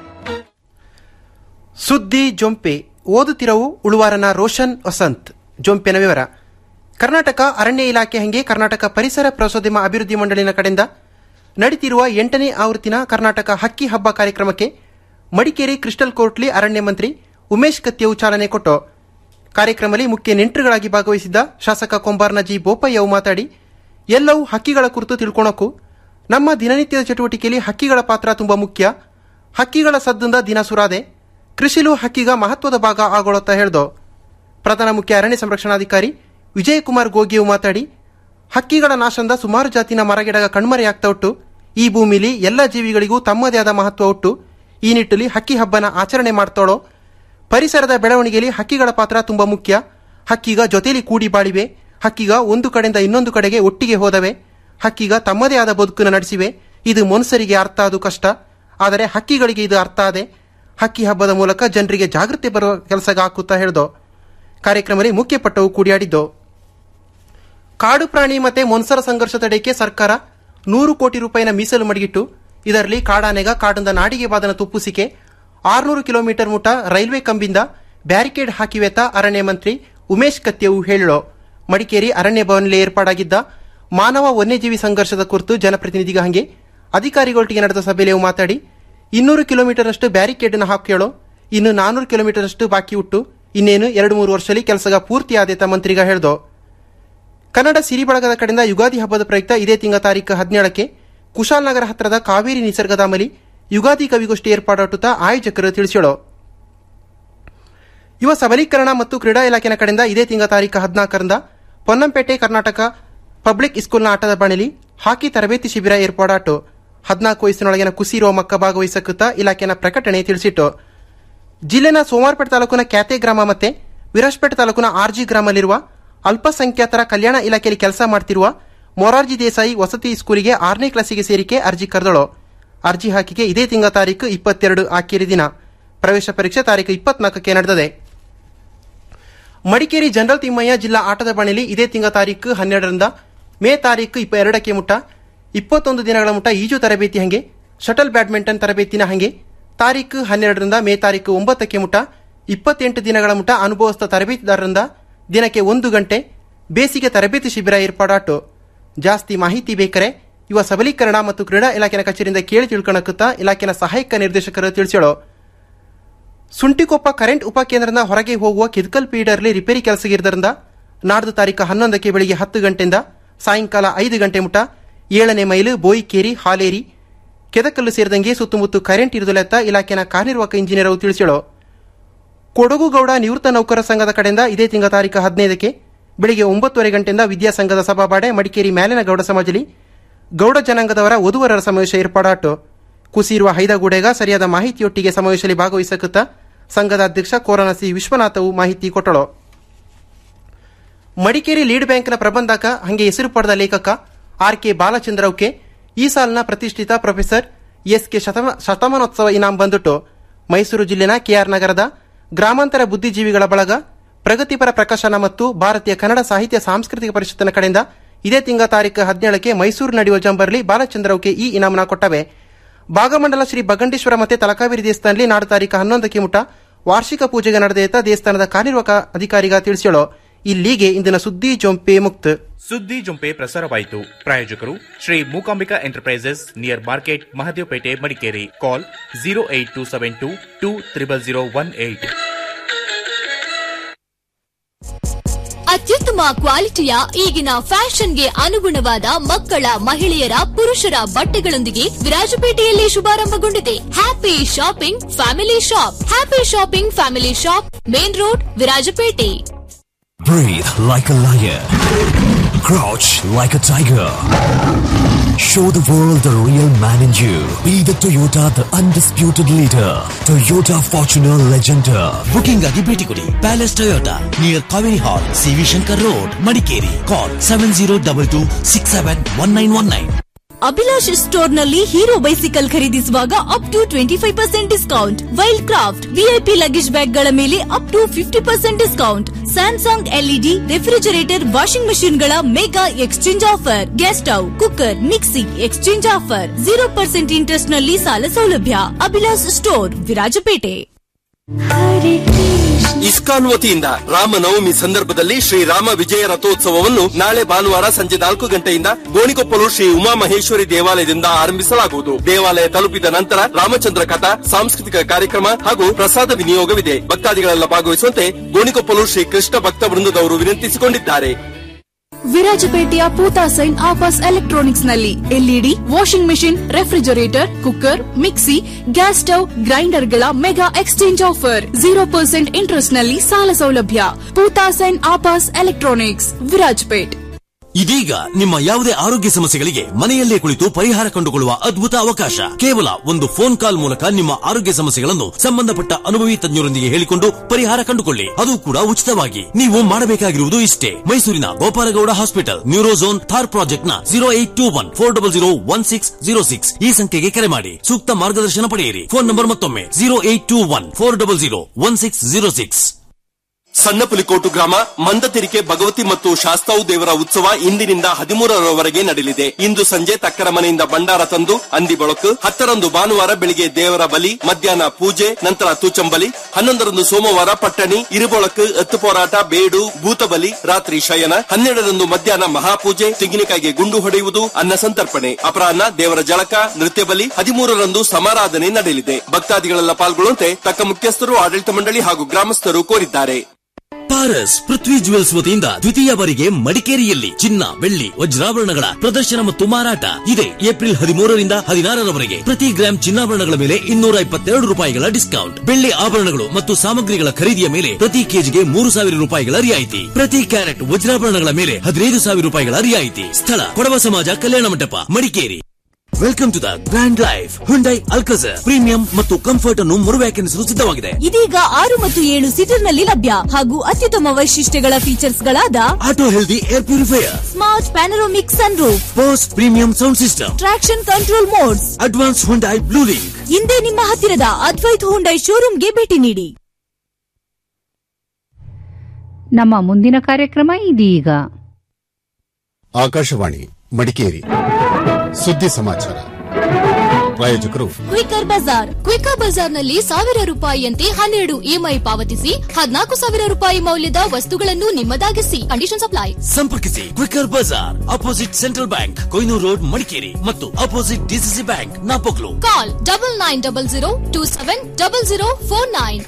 ಸುದ್ದಿ ಜೊಂಪೆ ಓದುತ್ತಿರವು ಉಳುವಾರನ ರೋಷನ್ ವಸಂತ್ ಜೊಂಪೆನ ವಿವರ ಕರ್ನಾಟಕ ಅರಣ್ಯ ಇಲಾಖೆ ಹಂಗೆ ಕರ್ನಾಟಕ ಪರಿಸರ ಪ್ರವಾಸೋದ್ಯಮ ಅಭಿವೃದ್ಧಿ ಮಂಡಳಿನ ಕಡೆಯಿಂದ ನಡೀತಿರುವ ಎಂಟನೇ ಆವೃತ್ತಿನ ಕರ್ನಾಟಕ ಹಕ್ಕಿ ಹಬ್ಬ ಕಾರ್ಯಕ್ರಮಕ್ಕೆ ಮಡಿಕೇರಿ ಕ್ರಿಸ್ಟಲ್ ಕೋರ್ಟ್ಲಿ ಅರಣ್ಯ ಮಂತ್ರಿ ಉಮೇಶ್ ಕತ್ಯವು ಚಾಲನೆ ಕೊಟ್ಟು ಕಾರ್ಯಕ್ರಮದಲ್ಲಿ ಮುಖ್ಯ ನೆಂಟರುಗಳಾಗಿ ಭಾಗವಹಿಸಿದ್ದ ಶಾಸಕ ಕೊಂಬಾರ್ನ ಜಿ ಬೋಪಯ್ಯವು ಮಾತಾಡಿ ಎಲ್ಲವೂ ಹಕ್ಕಿಗಳ ಕುರಿತು ತಿಳ್ಕೊಳಕ್ಕೂ ನಮ್ಮ ದಿನನಿತ್ಯದ ಚಟುವಟಿಕೆಯಲ್ಲಿ ಹಕ್ಕಿಗಳ ಪಾತ್ರ ತುಂಬಾ ಮುಖ್ಯ ಹಕ್ಕಿಗಳ ಸದ್ದಿಂದ ದಿನ ಸುರಾದೆ ಕೃಷಿಲೂ ಹಕ್ಕಿಗ ಮಹತ್ವದ ಭಾಗ ಆಗೋಳತ್ತ ಹೇಳ್ದೋ ಪ್ರಧಾನ ಮುಖ್ಯ ಅರಣ್ಯ ಸಂರಕ್ಷಣಾಧಿಕಾರಿ ವಿಜಯಕುಮಾರ್ ಗೋಗಿಯವು ಮಾತಾಡಿ ಹಕ್ಕಿಗಳ ನಾಶದಿಂದ ಸುಮಾರು ಜಾತಿನ ಮರಗಿಡಗ ಕಣ್ಮರೆಯಾಗ್ತಾ ಉಂಟು ಈ ಭೂಮಿಲಿ ಎಲ್ಲ ಜೀವಿಗಳಿಗೂ ತಮ್ಮದೇ ಆದ ಮಹತ್ವ ಉಂಟು ಈ ನಿಟ್ಟಲ್ಲಿ ಹಕ್ಕಿ ಹಬ್ಬನ ಆಚರಣೆ ಮಾಡ್ತಾಳೋ ಪರಿಸರದ ಬೆಳವಣಿಗೆಯಲ್ಲಿ ಹಕ್ಕಿಗಳ ಪಾತ್ರ ತುಂಬಾ ಮುಖ್ಯ ಹಕ್ಕಿಗ ಜೊತೆಲಿ ಕೂಡಿ ಬಾಳಿವೆ ಹಕ್ಕಿಗ ಒಂದು ಕಡೆಯಿಂದ ಇನ್ನೊಂದು ಕಡೆಗೆ ಒಟ್ಟಿಗೆ ಹೋದವೆ ಹಕ್ಕಿಗ ತಮ್ಮದೇ ಆದ ಬದುಕನ್ನು ನಡೆಸಿವೆ ಇದು ಮನುಷ್ಯರಿಗೆ ಅರ್ಥ ಅದು ಕಷ್ಟ ಆದರೆ ಹಕ್ಕಿಗಳಿಗೆ ಇದು ಅರ್ಥ ಆದೆ ಹಕ್ಕಿ ಹಬ್ಬದ ಮೂಲಕ ಜನರಿಗೆ ಜಾಗೃತಿ ಬರುವ ಕೆಲಸಗ ಹಾಕುತ್ತಾ ಹೇಳ್ದೋ ಕಾರ್ಯಕ್ರಮದಲ್ಲಿ ಮುಖ್ಯ ಪಟ್ಟವು ಕೂಡಿಯಾಡಿದ್ದು ಕಾಡು ಪ್ರಾಣಿ ಮತ್ತೆ ಮೊನ್ಸರ ಸಂಘರ್ಷ ತಡೆಯಕ್ಕೆ ಸರ್ಕಾರ ನೂರು ಕೋಟಿ ರೂಪಾಯಿನ ಮೀಸಲು ಮಡಗಿಟ್ಟು ಇದರಲ್ಲಿ ಕಾಡಾನೆಗ ಕಾಡಿಂದ ನಾಡಿಗೆ ಬಾದನ ತುಪ್ಪುಸಿಕೆ ಆರುನೂರು ಕಿಲೋಮೀಟರ್ ಮುಟ ರೈಲ್ವೆ ಕಂಬಿಂದ ಬ್ಯಾರಿಕೇಡ್ ಹಾಕಿವೆತ ಅರಣ್ಯ ಮಂತ್ರಿ ಉಮೇಶ್ ಕತ್ಯವು ಹೇಳೋ ಮಡಿಕೇರಿ ಅರಣ್ಯ ಭವನದಲ್ಲಿ ಏರ್ಪಾಡಾಗಿದ್ದ ಮಾನವ ವನ್ಯಜೀವಿ ಸಂಘರ್ಷದ ಕುರಿತು ಜನಪ್ರತಿನಿಧಿಗ ಹಂಗೆ ಅಧಿಕಾರಿಗಳೊಟ್ಟಿಗೆ ನಡೆದ ಸಭೆಯಲ್ಲಿ ಅವು ಮಾತಾಡಿ ಇನ್ನೂರು ಕಿಲೋಮೀಟರ್ನಷ್ಟು ಬ್ಯಾರಿಕೇಡ್ನ ಹಾಕ್ಯೇಳೋ ಇನ್ನು ನಾನೂರು ಕಿಲೋಮೀಟರ್ನಷ್ಟು ಬಾಕಿ ಉಟ್ಟು ಇನ್ನೇನು ಎರಡು ಮೂರು ವರ್ಷದಲ್ಲಿ ಕೆಲಸಗ ಪೂರ್ತಿ ಆದೇತ ಮಂತ್ರಿಗ ಹೇಳ್ದೋ ಕನ್ನಡ ಸಿರಿ ಬಳಗದ ಕಡೆಯಿಂದ ಯುಗಾದಿ ಹಬ್ಬದ ಪ್ರಯುಕ್ತ ಇದೇ ತಿಂಗಳ ತಾರೀಕು ಹದಿನೇಳಕ್ಕೆ ಕುಶಾಲನಗರ ಹತ್ರದ ಕಾವೇರಿ ನಿಸರ್ಗಧಾಮಲಿ ಯುಗಾದಿ ಕವಿಗೋಷ್ಠಿ ಏರ್ಪಾಡಾಟುತ್ತಾ ಆಯೋಜಕರು ತಿಳಿಸ್ಯಾಳೋ ಯುವ ಸಬಲೀಕರಣ ಮತ್ತು ಕ್ರೀಡಾ ಇಲಾಖೆನ ಕಡೆಯಿಂದ ಇದೇ ತಿಂಗಳ ತಾರೀಕು ಹದಿನಾಲ್ಕರಿಂದ ಪೊನ್ನಂಪೇಟೆ ಕರ್ನಾಟಕ ಪಬ್ಲಿಕ್ ಸ್ಕೂಲ್ನ ಆಟದ ಬಾಣಿಲಿ ಹಾಕಿ ತರಬೇತಿ ಶಿಬಿರ ಏರ್ಪಾಡಾಟು ಹದಿನಾಲ್ಕು ವಯಸ್ಸಿನೊಳಗಿನ ಕುಸಿರುವ ಮಕ್ಕ ಭಾಗವಹಿಸಕುತ್ತ ಇಲಾಖೆನ ಪ್ರಕಟಣೆ ತಿಳಿಸಿಟ್ಟು ಜಿಲ್ಲೆನ ಸೋಮವಾರಪೇಟೆ ತಾಲೂಕಿನ ಕ್ಯಾತೆ ಗ್ರಾಮ ಮತ್ತೆ ವಿರಾಜಪೇಟೆ ತಾಲೂಕಿನ ಆರ್ಜಿ ಗ್ರಾಮದಲ್ಲಿರುವ ಅಲ್ಪಸಂಖ್ಯಾತರ ಕಲ್ಯಾಣ ಇಲಾಖೆಯಲ್ಲಿ ಕೆಲಸ ಮಾಡ್ತಿರುವ ಮೊರಾರ್ಜಿ ದೇಸಾಯಿ ವಸತಿ ಸ್ಕೂಲಿಗೆ ಆರನೇ ಕ್ಲಾಸಿಗೆ ಸೇರಿಕೆ ಅರ್ಜಿ ಕರೆದಳು ಅರ್ಜಿ ಹಾಕಿಕೆ ಇದೇ ತಿಂಗಳ ತಾರೀಕು ಇಪ್ಪತ್ತೆರಡು ಆಖೇರಿ ದಿನ ಪ್ರವೇಶ ಪರೀಕ್ಷೆ ತಾರೀಕು ಇಪ್ಪತ್ನಾಲ್ಕಕ್ಕೆ ನಡೆದಿದೆ ಮಡಿಕೇರಿ ಜನರಲ್ ತಿಮ್ಮಯ್ಯ ಜಿಲ್ಲಾ ಆಟದ ಬಾಣಿಲಿ ಇದೇ ತಿಂಗಳ ತಾರೀಕು ಹನ್ನೆರಡರಿಂದ ಮೇ ತಾರೀಕು ಇಪ್ಪ ಎರಡಕ್ಕೆ ಮುಟ್ಟ ಇಪ್ಪತ್ತೊಂದು ದಿನಗಳ ಮುಟ್ಟ ಈಜು ತರಬೇತಿ ಹಂಗೆ ಶಟಲ್ ಬ್ಯಾಡ್ಮಿಂಟನ್ ತರಬೇತಿನ ಹಂಗೆ ತಾರೀಕು ಹನ್ನೆರಡರಿಂದ ಮೇ ತಾರೀಕು ಒಂಬತ್ತಕ್ಕೆ ಮುಟ್ಟ ಇಪ್ಪತ್ತೆಂಟು ದಿನಗಳ ಮುಟ್ಟ ಅನುಭವಸ್ಥ ತರಬೇತಿದಾರರಿಂದ ದಿನಕ್ಕೆ ಒಂದು ಗಂಟೆ ಬೇಸಿಗೆ ತರಬೇತಿ ಶಿಬಿರ ಏರ್ಪಾಡಾಟು ಜಾಸ್ತಿ ಮಾಹಿತಿ ಬೇಕಾರೆ ಯುವ ಸಬಲೀಕರಣ ಮತ್ತು ಕ್ರೀಡಾ ಇಲಾಖೆನ ಕಚೇರಿಯಿಂದ ಕೇಳಿ ತಿಳ್ಕೊಳಕುತ್ತಾ ಇಲಾಖೆನ ಸಹಾಯಕ ನಿರ್ದೇಶಕರು ತಿಳಿಸ್ಯಾಳೋ ಸುಂಟಿಕೊಪ್ಪ ಕರೆಂಟ್ ಉಪಕೇಂದ್ರದಿಂದ ಹೊರಗೆ ಹೋಗುವ ಕಿದ್ಕಲ್ ಫೀಡರ್ಲಿ ರಿಪೇರಿ ಕೆಲಸಗಿದ್ದರಿಂದ ನಾಡ್ದು ತಾರೀಕು ಹನ್ನೊಂದಕ್ಕೆ ಬೆಳಿಗ್ಗೆ ಹತ್ತು ಗಂಟೆಯಿಂದ ಸಾಯಂಕಾಲ ಐದು ಗಂಟೆ ಮುಟ ಏಳನೇ ಮೈಲು ಬೋಯಿಕೇರಿ ಹಾಲೇರಿ ಕೆದಕಲ್ಲು ಸೇರಿದಂಗೆ ಸುತ್ತಮುತ್ತ ಕರೆಂಟ್ ಇರುವುದಿಲ್ಲತ್ತ ಇಲಾಖೆನ ಕಾರ್ಯನಿರ್ವಾಹಕ ಇಂಜಿನಿಯರ್ ಅವರು ತಿಳಿಸ್ಯಾಳೋ ಕೊಡಗುಗೌಡ ನಿವೃತ್ತ ನೌಕರ ಸಂಘದ ಕಡೆಯಿಂದ ಇದೇ ತಿಂಗಳ ತಾರೀಕು ಹದಿನೈದಕ್ಕೆ ಬೆಳಿಗ್ಗೆ ಒಂಬತ್ತುವರೆ ಗಂಟೆಯಿಂದ ವಿದ್ಯಾಸಂಘದ ಸಭಾಬಾಡೆ ಮಡಿಕೇರಿ ಮ್ಯಾಲಿನ ಗೌಡ ಸಮಾಜಲಿ ಗೌಡ ಜನಾಂಗದವರ ವಧುವರರ ಸಮಾವೇಶ ಏರ್ಪಾಡಾಟು ಕುಸಿರುವ ಹೈದಗೂಡೆಗ ಸರಿಯಾದ ಮಾಹಿತಿಯೊಟ್ಟಿಗೆ ಸಮಾವೇಶದಲ್ಲಿ ಭಾಗವಹಿಸಕುತ್ತ ಸಂಘದ ಅಧ್ಯಕ್ಷ ಕೋರನಸಿ ವಿಶ್ವನಾಥವು ಮಾಹಿತಿ ಕೊಟ್ಟಳು ಮಡಿಕೇರಿ ಲೀಡ್ ಬ್ಯಾಂಕ್ನ ಪ್ರಬಂಧಕ ಹಂಗೆ ಹೆಸರು ಪಡೆದ ಲೇಖಕ ಆರ್ ಕೆ ಬಾಲಚಂದ್ರವ್ಕೆ ಈ ಸಾಲಿನ ಪ್ರತಿಷ್ಠಿತ ಪ್ರೊಫೆಸರ್ ಎಸ್ ಕೆ ಶತಮ ಶತಮಾನೋತ್ಸವ ಇನಾಮ್ ಬಂದುಟ್ಟು ಮೈಸೂರು ಜಿಲ್ಲೆನ ಕೆಆರ್ ನಗರದ ಗ್ರಾಮಾಂತರ ಬುದ್ಧಿಜೀವಿಗಳ ಬಳಗ ಪ್ರಗತಿಪರ ಪ್ರಕಾಶನ ಮತ್ತು ಭಾರತೀಯ ಕನ್ನಡ ಸಾಹಿತ್ಯ ಸಾಂಸ್ಕೃತಿಕ ಪರಿಷತ್ತಿನ ಕಡೆಯಿಂದ ಇದೇ ತಿಂಗಳ ತಾರೀಕು ಹದಿನೇಳಕ್ಕೆ ಮೈಸೂರು ನಡೆಯುವ ಜಂಬರ್ಲಿ ಬಾಲಚಂದ್ರವ್ಕೆ ಈ ಇನಾಮನ ಕೊಟ್ಟವೆ ಭಾಗಮಂಡಲ ಶ್ರೀ ಬಗಂಡೇಶ್ವರ ಮತ್ತೆ ತಲಕಾವೇರಿ ದೇವಸ್ಥಾನದಲ್ಲಿ ನಾಡು ತಾರೀಕು ಹನ್ನೊಂದಕ್ಕೆ ಮುಟ ವಾರ್ಷಿಕ ಪೂಜೆಗೆ ನಡೆದ ದೇವಸ್ಥಾನದ ಕಾರ್ಯನಿರ್ವಾಹಕ ಅಧಿಕಾರಿಗ ತಿಳಿಸ್ಯಾಳೋ ಇಲ್ಲಿಗೆ ಇಂದಿನ ಸುದ್ದಿ ಜೊಂಪೆ ಮುಕ್ತ ಸುದ್ದಿ ಜೊಂಪೆ ಪ್ರಸಾರವಾಯಿತು ಪ್ರಾಯೋಜಕರು Shri Mookambika enterprises near market Mahadevpet Madikeri call zero eight two seven two two triple zero one eight ಅತ್ಯುತ್ತಮ ಕ್ವಾಲಿಟಿಯ ಈಗಿನ ಫ್ಯಾಷನ್ಗೆ ಅನುಗುಣವಾದ ಮಕ್ಕಳ ಮಹಿಳೆಯರ ಪುರುಷರ ಬಟ್ಟೆಗಳೊಂದಿಗೆ ವಿರಾಜಪೇಟೆಯಲ್ಲಿ ಶುಭಾರಂಭಗೊಂಡಿದೆ happy shopping family shop happy shopping family shop main road Virajpet Breathe like a lion. Crouch like a tiger. Show the world the real man in you. Be the Toyota, the undisputed leader. Toyota Fortuner Legender. Booking ಆಗಿ ಭೇಟಿ ಕೊಡಿ palace Toyota near Kaveri hall CV Shankar road Madikeri call seven zero double two six seven one nine one nine Abhilash store ನಲ್ಲಿ hero bicycle ಖರೀದಿಸುವಾಗ up to twenty five percent discount wild craft VIP luggage bag ಗಳ ಮೇಲೆ up to fifty percent discount Samsung LED refrigerator washing machine ಗಳ mega exchange offer gas stove cooker mixie exchange offer zero percent interest ನಲ್ಲಿ ಸಾಲ ಸೌಲಭ್ಯ Abhilash store Virajpet ISKCON ವತಿಯಿಂದ ರಾಮನವಮಿ ಸಂದರ್ಭದಲ್ಲಿ ಶ್ರೀರಾಮ ವಿಜಯ ರಥೋತ್ಸವವನ್ನು ನಾಳೆ ಭಾನುವಾರ ಸಂಜೆ ನಾಲ್ಕು ಗಂಟೆಯಿಂದ ಗೋಣಿಕೊಪ್ಪಲು ಶ್ರೀ ಉಮಾಮಹೇಶ್ವರಿ ದೇವಾಲಯದಿಂದ ಆರಂಭಿಸಲಾಗುವುದು ದೇವಾಲಯ ತಲುಪಿದ ನಂತರ ರಾಮಚಂದ್ರ ಕಥಾ ಸಾಂಸ್ಕೃತಿಕ ಕಾರ್ಯಕ್ರಮ ಹಾಗೂ ಪ್ರಸಾದ ವಿನಿಯೋಗವಿದೆ ಭಕ್ತಾದಿಗಳೆಲ್ಲ ಭಾಗವಹಿಸುವಂತೆ ಗೋಣಿಕೊಪ್ಪಲು ಶ್ರೀ ಕೃಷ್ಣ ಭಕ್ತ ವೃಂದದವರು ವಿನಂತಿಸಿಕೊಂಡಿದ್ದಾರೆ ವಿರಾಜಪೇಟೆಯ ಪೂತಾ ಸೈನ್ ಆಫರ್ಸ್ ಎಲೆಕ್ಟ್ರಾನಿಕ್ಸ್ ನಲ್ಲಿ LED washing machine refrigerator cooker mixie gas stove grinder ಗಳ mega exchange offer zero percent interest ನಲ್ಲಿ ಸಾಲ ಸೌಲಭ್ಯ Pootha sign offers electronics Virajpet ಇದೀಗ ನಿಮ್ಮ ಯಾವುದೇ ಆರೋಗ್ಯ ಸಮಸ್ಯೆಗಳಿಗೆ ಮನೆಯಲ್ಲೇ ಕುಳಿತು ಪರಿಹಾರ ಕಂಡುಕೊಳ್ಳುವ ಅದ್ಭುತ ಅವಕಾಶ ಕೇವಲ ಒಂದು ಫೋನ್ ಕಾಲ್ ಮೂಲಕ ನಿಮ್ಮ ಆರೋಗ್ಯ ಸಮಸ್ಯೆಗಳನ್ನು ಸಂಬಂಧಪಟ್ಟ ಅನುಭವಿ ತಜ್ಞರೊಂದಿಗೆ ಹೇಳಿಕೊಂಡು ಪರಿಹಾರ ಕಂಡುಕೊಳ್ಳಿ ಅದು ಕೂಡ ಉಚಿತವಾಗಿ ನೀವು ಮಾಡಬೇಕಾಗಿರುವುದು ಇಷ್ಟೇ ಮೈಸೂರಿನ ಗೋಪಾಲಗೌಡ ಹಾಸ್ಪಿಟಲ್ ನ್ಯೂರೋಝೋನ್ ಥಾರ್ ಪ್ರಾಜೆಕ್ಟ್ ನ zero eight two one four double zero one six zero six ಈ ಸಂಖ್ಯೆಗೆ ಕರೆ ಮಾಡಿ ಸೂಕ್ತ ಮಾರ್ಗದರ್ಶನ ಪಡೆಯಿರಿ ಫೋನ್ ನಂಬರ್ ಮತ್ತೊಮ್ಮೆ zero eight two one four double zero one six zero six ಸಣ್ಣ ಪುಲಿಕೋಟು ಗ್ರಾಮ ಮಂದತೆರಿಕೆ ಭಗವತಿ ಮತ್ತು ಶಾಸ್ತಾವು ದೇವರ ಉತ್ಸವ ಇಂದಿನಿಂದ ಹದಿಮೂರರವರೆಗೆ ನಡೆಯಲಿದೆ ಇಂದು ಸಂಜೆ ತಕ್ಕರ ಮನೆಯಿಂದ ಭಂಡಾರ ತಂದು ಅಂದಿ ಬೆಳಕು ಹತ್ತರಂದು ಭಾನುವಾರ ಬೆಳಿಗ್ಗೆ ದೇವರ ಬಲಿ ಮಧ್ಯಾಹ್ನ ಪೂಜೆ ನಂತರ ತೂಚಂಬಲಿ ಹನ್ನೊಂದರಂದು ಸೋಮವಾರ ಪಟ್ಟಣಿ ಇರುಬೊಳಕು ಎತ್ತು ಹೋರಾಟ ಬೇಡು ಭೂತಬಲಿ ರಾತ್ರಿ ಶಯನ ಹನ್ನೆರಡರಂದು ಮಧ್ಯಾಹ್ನ ಮಹಾಪೂಜೆ ತೆಂಗಿನಕಾಯಿಗೆ ಗುಂಡು ಹೊಡೆಯುವುದು ಅನ್ನ ಸಂತರ್ಪಣೆ ಅಪರಾಹ್ನ ದೇವರ ಜಳಕ ನೃತ್ಯ ಬಲಿ ಹದಿಮೂರರಂದು ಸಮಾರಾಧನೆ ನಡೆಯಲಿದೆ ಭಕ್ತಾದಿಗಳೆಲ್ಲ ಪಾಲ್ಗೊಳ್ಳುವಂತೆ ತಕ್ಕ ಮುಖ್ಯಸ್ಥರು ಆಡಳಿತ ಮಂಡಳಿ ಹಾಗೂ ಗ್ರಾಮಸ್ಥರು ಕೋರಿದ್ದಾರೆ ಪಾರಸ್ ಪೃಥ್ವಿ ಜುವೆಲ್ಸ್ ವತಿಯಿಂದ ದ್ವಿತೀಯ ಬಾರಿಗೆ ಮಡಿಕೇರಿಯಲ್ಲಿ ಚಿನ್ನ ಬೆಳ್ಳಿ ವಜ್ರಾಭರಣಗಳ ಪ್ರದರ್ಶನ ಮತ್ತು ಮಾರಾಟ ಇದೆ ಏಪ್ರಿಲ್ ಹದಿಮೂರರಿಂದ ಹದಿನಾರರವರೆಗೆ ಪ್ರತಿ ಗ್ರಾಂ ಚಿನ್ನಾಭರಣಗಳ ಮೇಲೆ ಇನ್ನೂರ ಇಪ್ಪತ್ತೆರಡು ರೂಪಾಯಿಗಳ ಡಿಸ್ಕೌಂಟ್ ಬೆಳ್ಳಿ ಆಭರಣಗಳು ಮತ್ತು ಸಾಮಗ್ರಿಗಳ ಖರೀದಿಯ ಮೇಲೆ ಪ್ರತಿ ಕೆಜಿಗೆ ಮೂರು ಸಾವಿರ ರೂಪಾಯಿಗಳ ರಿಯಾಯಿತಿ ಪ್ರತಿ ಕ್ಯಾರೆಟ್ ವಜ್ರಾಭರಣಗಳ ಮೇಲೆ ಹದಿನೈದು ಸಾವಿರ ರೂಪಾಯಿಗಳ ರಿಯಾಯಿತಿ ಸ್ಥಳ ಕೊಡವ ಸಮಾಜ ಕಲ್ಯಾಣ ಮಂಟಪ Madikeri welcome to the grand life Hyundai Alcazar premium ಮತ್ತು ಕಂಫರ್ಟ್ ಅನ್ನು ಮರುವ್ಯಾಖ್ಯಾನಿಸಲು ಸಿದ್ಧವಾಗಿದೆ ಇದೀಗ ಆರು ಮತ್ತು ಏಳು ಸೀಟರ್ನಲ್ಲಿ ಲಭ್ಯ ಹಾಗೂ ಅತ್ಯುತ್ತಮ ವೈಶಿಷ್ಟ್ಯಗಳ ಫೀಚರ್ಸ್ಗಳಾದ auto healthy air purifier smart panoramic sunroof Bose premium sound system traction control modes advance Hyundai blue link ಹಿಂದೆ ನಿಮ್ಮ ಹತ್ತಿರದ ಅದ್ವೈತ್ ಹುಂಡೈ ಶೋರೂಮ್ಗೆ ಭೇಟಿ ನೀಡಿ ನಮ್ಮ ಮುಂದಿನ ಕಾರ್ಯಕ್ರಮ ಇದೀಗ ಆಕಾಶವಾಣಿ ಮಡಿಕೇರಿ ಸುದ್ದಿ ಸಮಾಚಾರ ಪ್ರಾಯೋಜಕರು ಕ್ವಿಕರ್ ಬಜಾರ್ ಕ್ವಿಕರ್ ಬಜಾರ್ನಲ್ಲಿ ಸಾವಿರ ರೂಪಾಯಿಯಂತೆ ಹನ್ನೆರಡು ಇಎಂಐ ಪಾವತಿಸಿ ಹದಿನಾಲ್ಕು ಸಾವಿರ ರೂಪಾಯಿ ಮೌಲ್ಯದ ವಸ್ತುಗಳನ್ನು ನಿಮ್ಮದಾಗಿಸಿ ಕಂಡೀಷನ್ ಅಪ್ಲೈ ಸಂಪರ್ಕಿಸಿ ಕ್ವಿಕರ್ ಬಜಾರ್ opposite central bank Kohinoor road Madikeri ಮತ್ತು opposite DCC bank Napoklu call double nine double zero two seven double zero four nine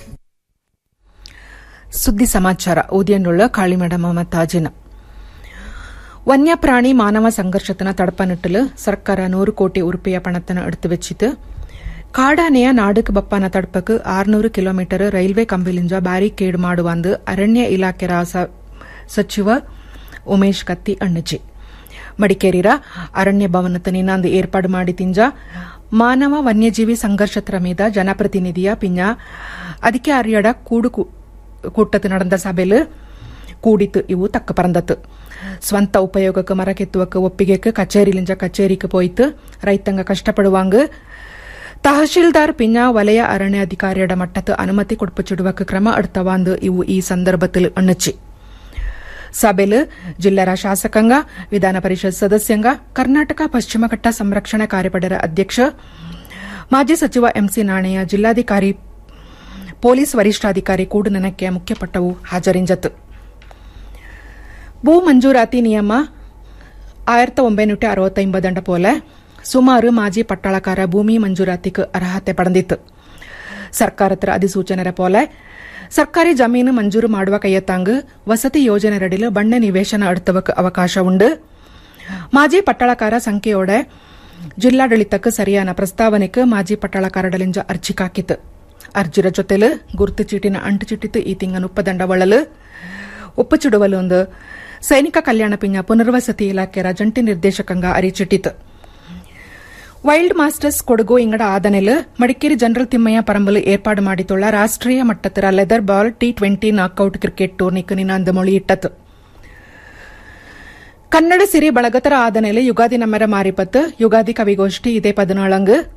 ಸುದ್ದಿ ಸಮಾಚಾರ ಓದಿಯನ್ನುಳ್ಳ ಕಾಳಿಮಡ ಮೊಹಮ್ಮದ್ ತಾಜಿನ ವನ್ಯಪ್ರಾಣಿ ಮಾನವ ಸಂಘರ್ಷತನ ತಡಪನಿಟ್ಟಲು ಸರ್ಕಾರ ನೂறு கோடி உருப்பைய பணத்தன எடுத்து வச்சிட்டு ಕಾಡಾನೆಯ ನಾಡಕ್ ಬಪ್ಪನ ತಡಪಕ್ ಆರ್ನೂರು ಕಿಲೋಮೀಟರ್ ರೈಲ್ವೆ ಕಂಬಿಲಿಂಜ ಬ್ಯಾರಿಕೇಡ್ ಮಾಡುವಂದು ಅರಣ್ಯ ಇಲಾಖೆ ರಾಸ ಸಚಿವ ಉಮೇಶ್ ಕತ್ತಿ ಅಣ್ಣಜಿ ಮಡಿಕೇರಿರ ಅರಣ್ಯ ಭವನದ ನಿನ್ನಂದು ಏರ್ಪಾಡು ಮಾಡಿ ತಿಂಜ ಮಾನವ ವನ್ಯಜೀವಿ ಸಂಘರ್ಷತ್ರ ಮೀದ ಜನಪ್ರತಿನಿಧಿಯ ಪಿಂಜ ಅಧಿಕಾರಿಯಡ ಕೂಡು ಕೂಟ್ಟത്ത് നടന്ന സഭയില് കൂടിത്ത് ഇവു തക്ക പറന്തത്ത് ಸ್ವಂತ ಉಪಯೋಗಕ್ಕೆ ಮರ ಕೆತ್ತುವಕ್ಕೆ ಒಪ್ಪಿಗೆಕ್ಕೆ ಕಚೇರಿಲಿಂಜ ಕಚೇರಿಗೆ ಪೋಯ್ತು ರೈತಂಗ ಕಷ್ಟಪಡುವಾಂಗ ತಹಶೀಲ್ದಾರ್ ಪಿಂಜ ವಲಯ ಅರಣ್ಯ ಅಧಿಕಾರಿಯಡ ಮಟ್ಟത്ത് ಅನುಮತಿ ಕೊಡ್ಪಚಿಡುವಕ್ಕೆ ಕ್ರಮ എടുത്തവാಂದು ಇವು ಈ ಸಂದರ್ಭത്തിൽ ಅಣ್ಣಚ್ಚಿ ಸಭೆಲು ಜಿಲ್ಲರ ಶಾಸಕಾಂಗ ವಿಧಾನ ಪರಿಷತ್ ಸದಸ್ಯಂಗ ಕರ್ನಾಟಕ ಪಶ್ಚಿಮ ಘಟ್ಟ ಸಂರಕ್ಷಣಾ ಕಾರ್ಯಪಡೆರ ಅಧ್ಯಕ್ಷ ಮಾಜಿ ಸಚಿವ ಎಂಸಿ ನಾಣಯ್ಯ ಜಿಲ್ಲಾಧಿಕಾರಿ ಪೊಲೀಸ್ ವರಿಷ್ಠಾಧಿಕಾರಿ ಕೂಡುನನಕ್ಕೆ ಮುಖ್ಯಪಟ್ಟವು ಹಾಜರಿಂಜತ್ತು ಭೂ ಮಂಜೂರಾತಿ ನಿಯಮ ಆಯಿರത്തി ಒಂಬೈನೂറ്റി ಅರವತ್ತೊಂಬದಂಡ പോലെ ಸುಮಾರು ಮಾಜಿ ಪಟ್ಟಾಳಕಾರ ಭೂಮಿ ಮಂಜೂರಾತಿಗೆ ಅರ್ಹತೆ ಪಡೆದಿತ್ತು ಸರ್ಕಾರತ್ರ ಅಧಿಸೂಚನೆರ പോലെ ಸರ್ಕಾರಿ ಜಮೀನು ಮಂಜೂರು ಮಾಡುವ ಕೈಯತ್ತಾಂಗ್ ವಸತಿ ಯೋಜನೆರಡಿಲು ಬಣ್ಣ ನಿವೇಶನ ಅಡ್ತವಕ್ಕೆ ಅವಕಾಶ ಉಂಡು ಮಾಜಿ ಪಟ್ಟಾಳಕಾರ ಸಂಖ್ಯೆಯೋಡೆ ಜಿಲ್ಲಾಡಳಿತಕ್ಕೆ ಸರಿಯಾನ ಪ್ರಸ್ತಾವನೆಗೆ ಮಾಜಿ ಪಟ್ಟಾಳಕಾರಡಲಿಂಜ ಅರ್ಜಿ ಕಾಕಿತ್ತು ಅರ್ಜಿರ ಜೊತೆಲು ಗುರುತು ಚೀಟಿನ ಅಂಟು ಚಿಟ್ಟಿತ್ತು ಈ ತಿಂಗ ಉಪ್ಪದಂಡ ಒಳಲು ಒಪ್ಪುಚಿಡುವಲೊಂದು ಸೈನಿಕ ಕಲ್ಯಾಣ ಪಿಂಜ ಪುನರ್ವಸತಿ ಇಲಾಖೆಯ ಜಂಟಿ ನಿರ್ದೇಶಕಂಗ ಅರಿಚಿಟ್ಟಿತು ವೈಲ್ಡ್ ಮಾಸ್ಟರ್ಸ್ ಕೊಡಗು ಇಂಗಡ ಆದನೆಲು ಮಡಿಕೇರಿ ಜನರಲ್ ತಿಮ್ಮಯ್ಯ ಪರಂಬಲು ಏರ್ಪಾಡು ಮಾಡಿತೊಳ್ಳ ರಾಷ್ಟ್ರೀಯ ಮಟ್ಟದರ leather ball T twenty knockout cricket ಟೂರ್ನಿಕ್ ನಿನಾಂದ ಮೊಳಿ ಇಟ್ಟತು ಕನ್ನಡ ಸಿರಿ ಬಳಗತರ ಆದನೆಲೆ ಯುಗಾದಿ ನಮ್ಮೆರ ಮಾರಿಪತ್ತು ಯುಗಾದಿ ಕವಿಗೋಷ್ಠಿ ಇದೇ ಪದಿನಾಳಂಗ್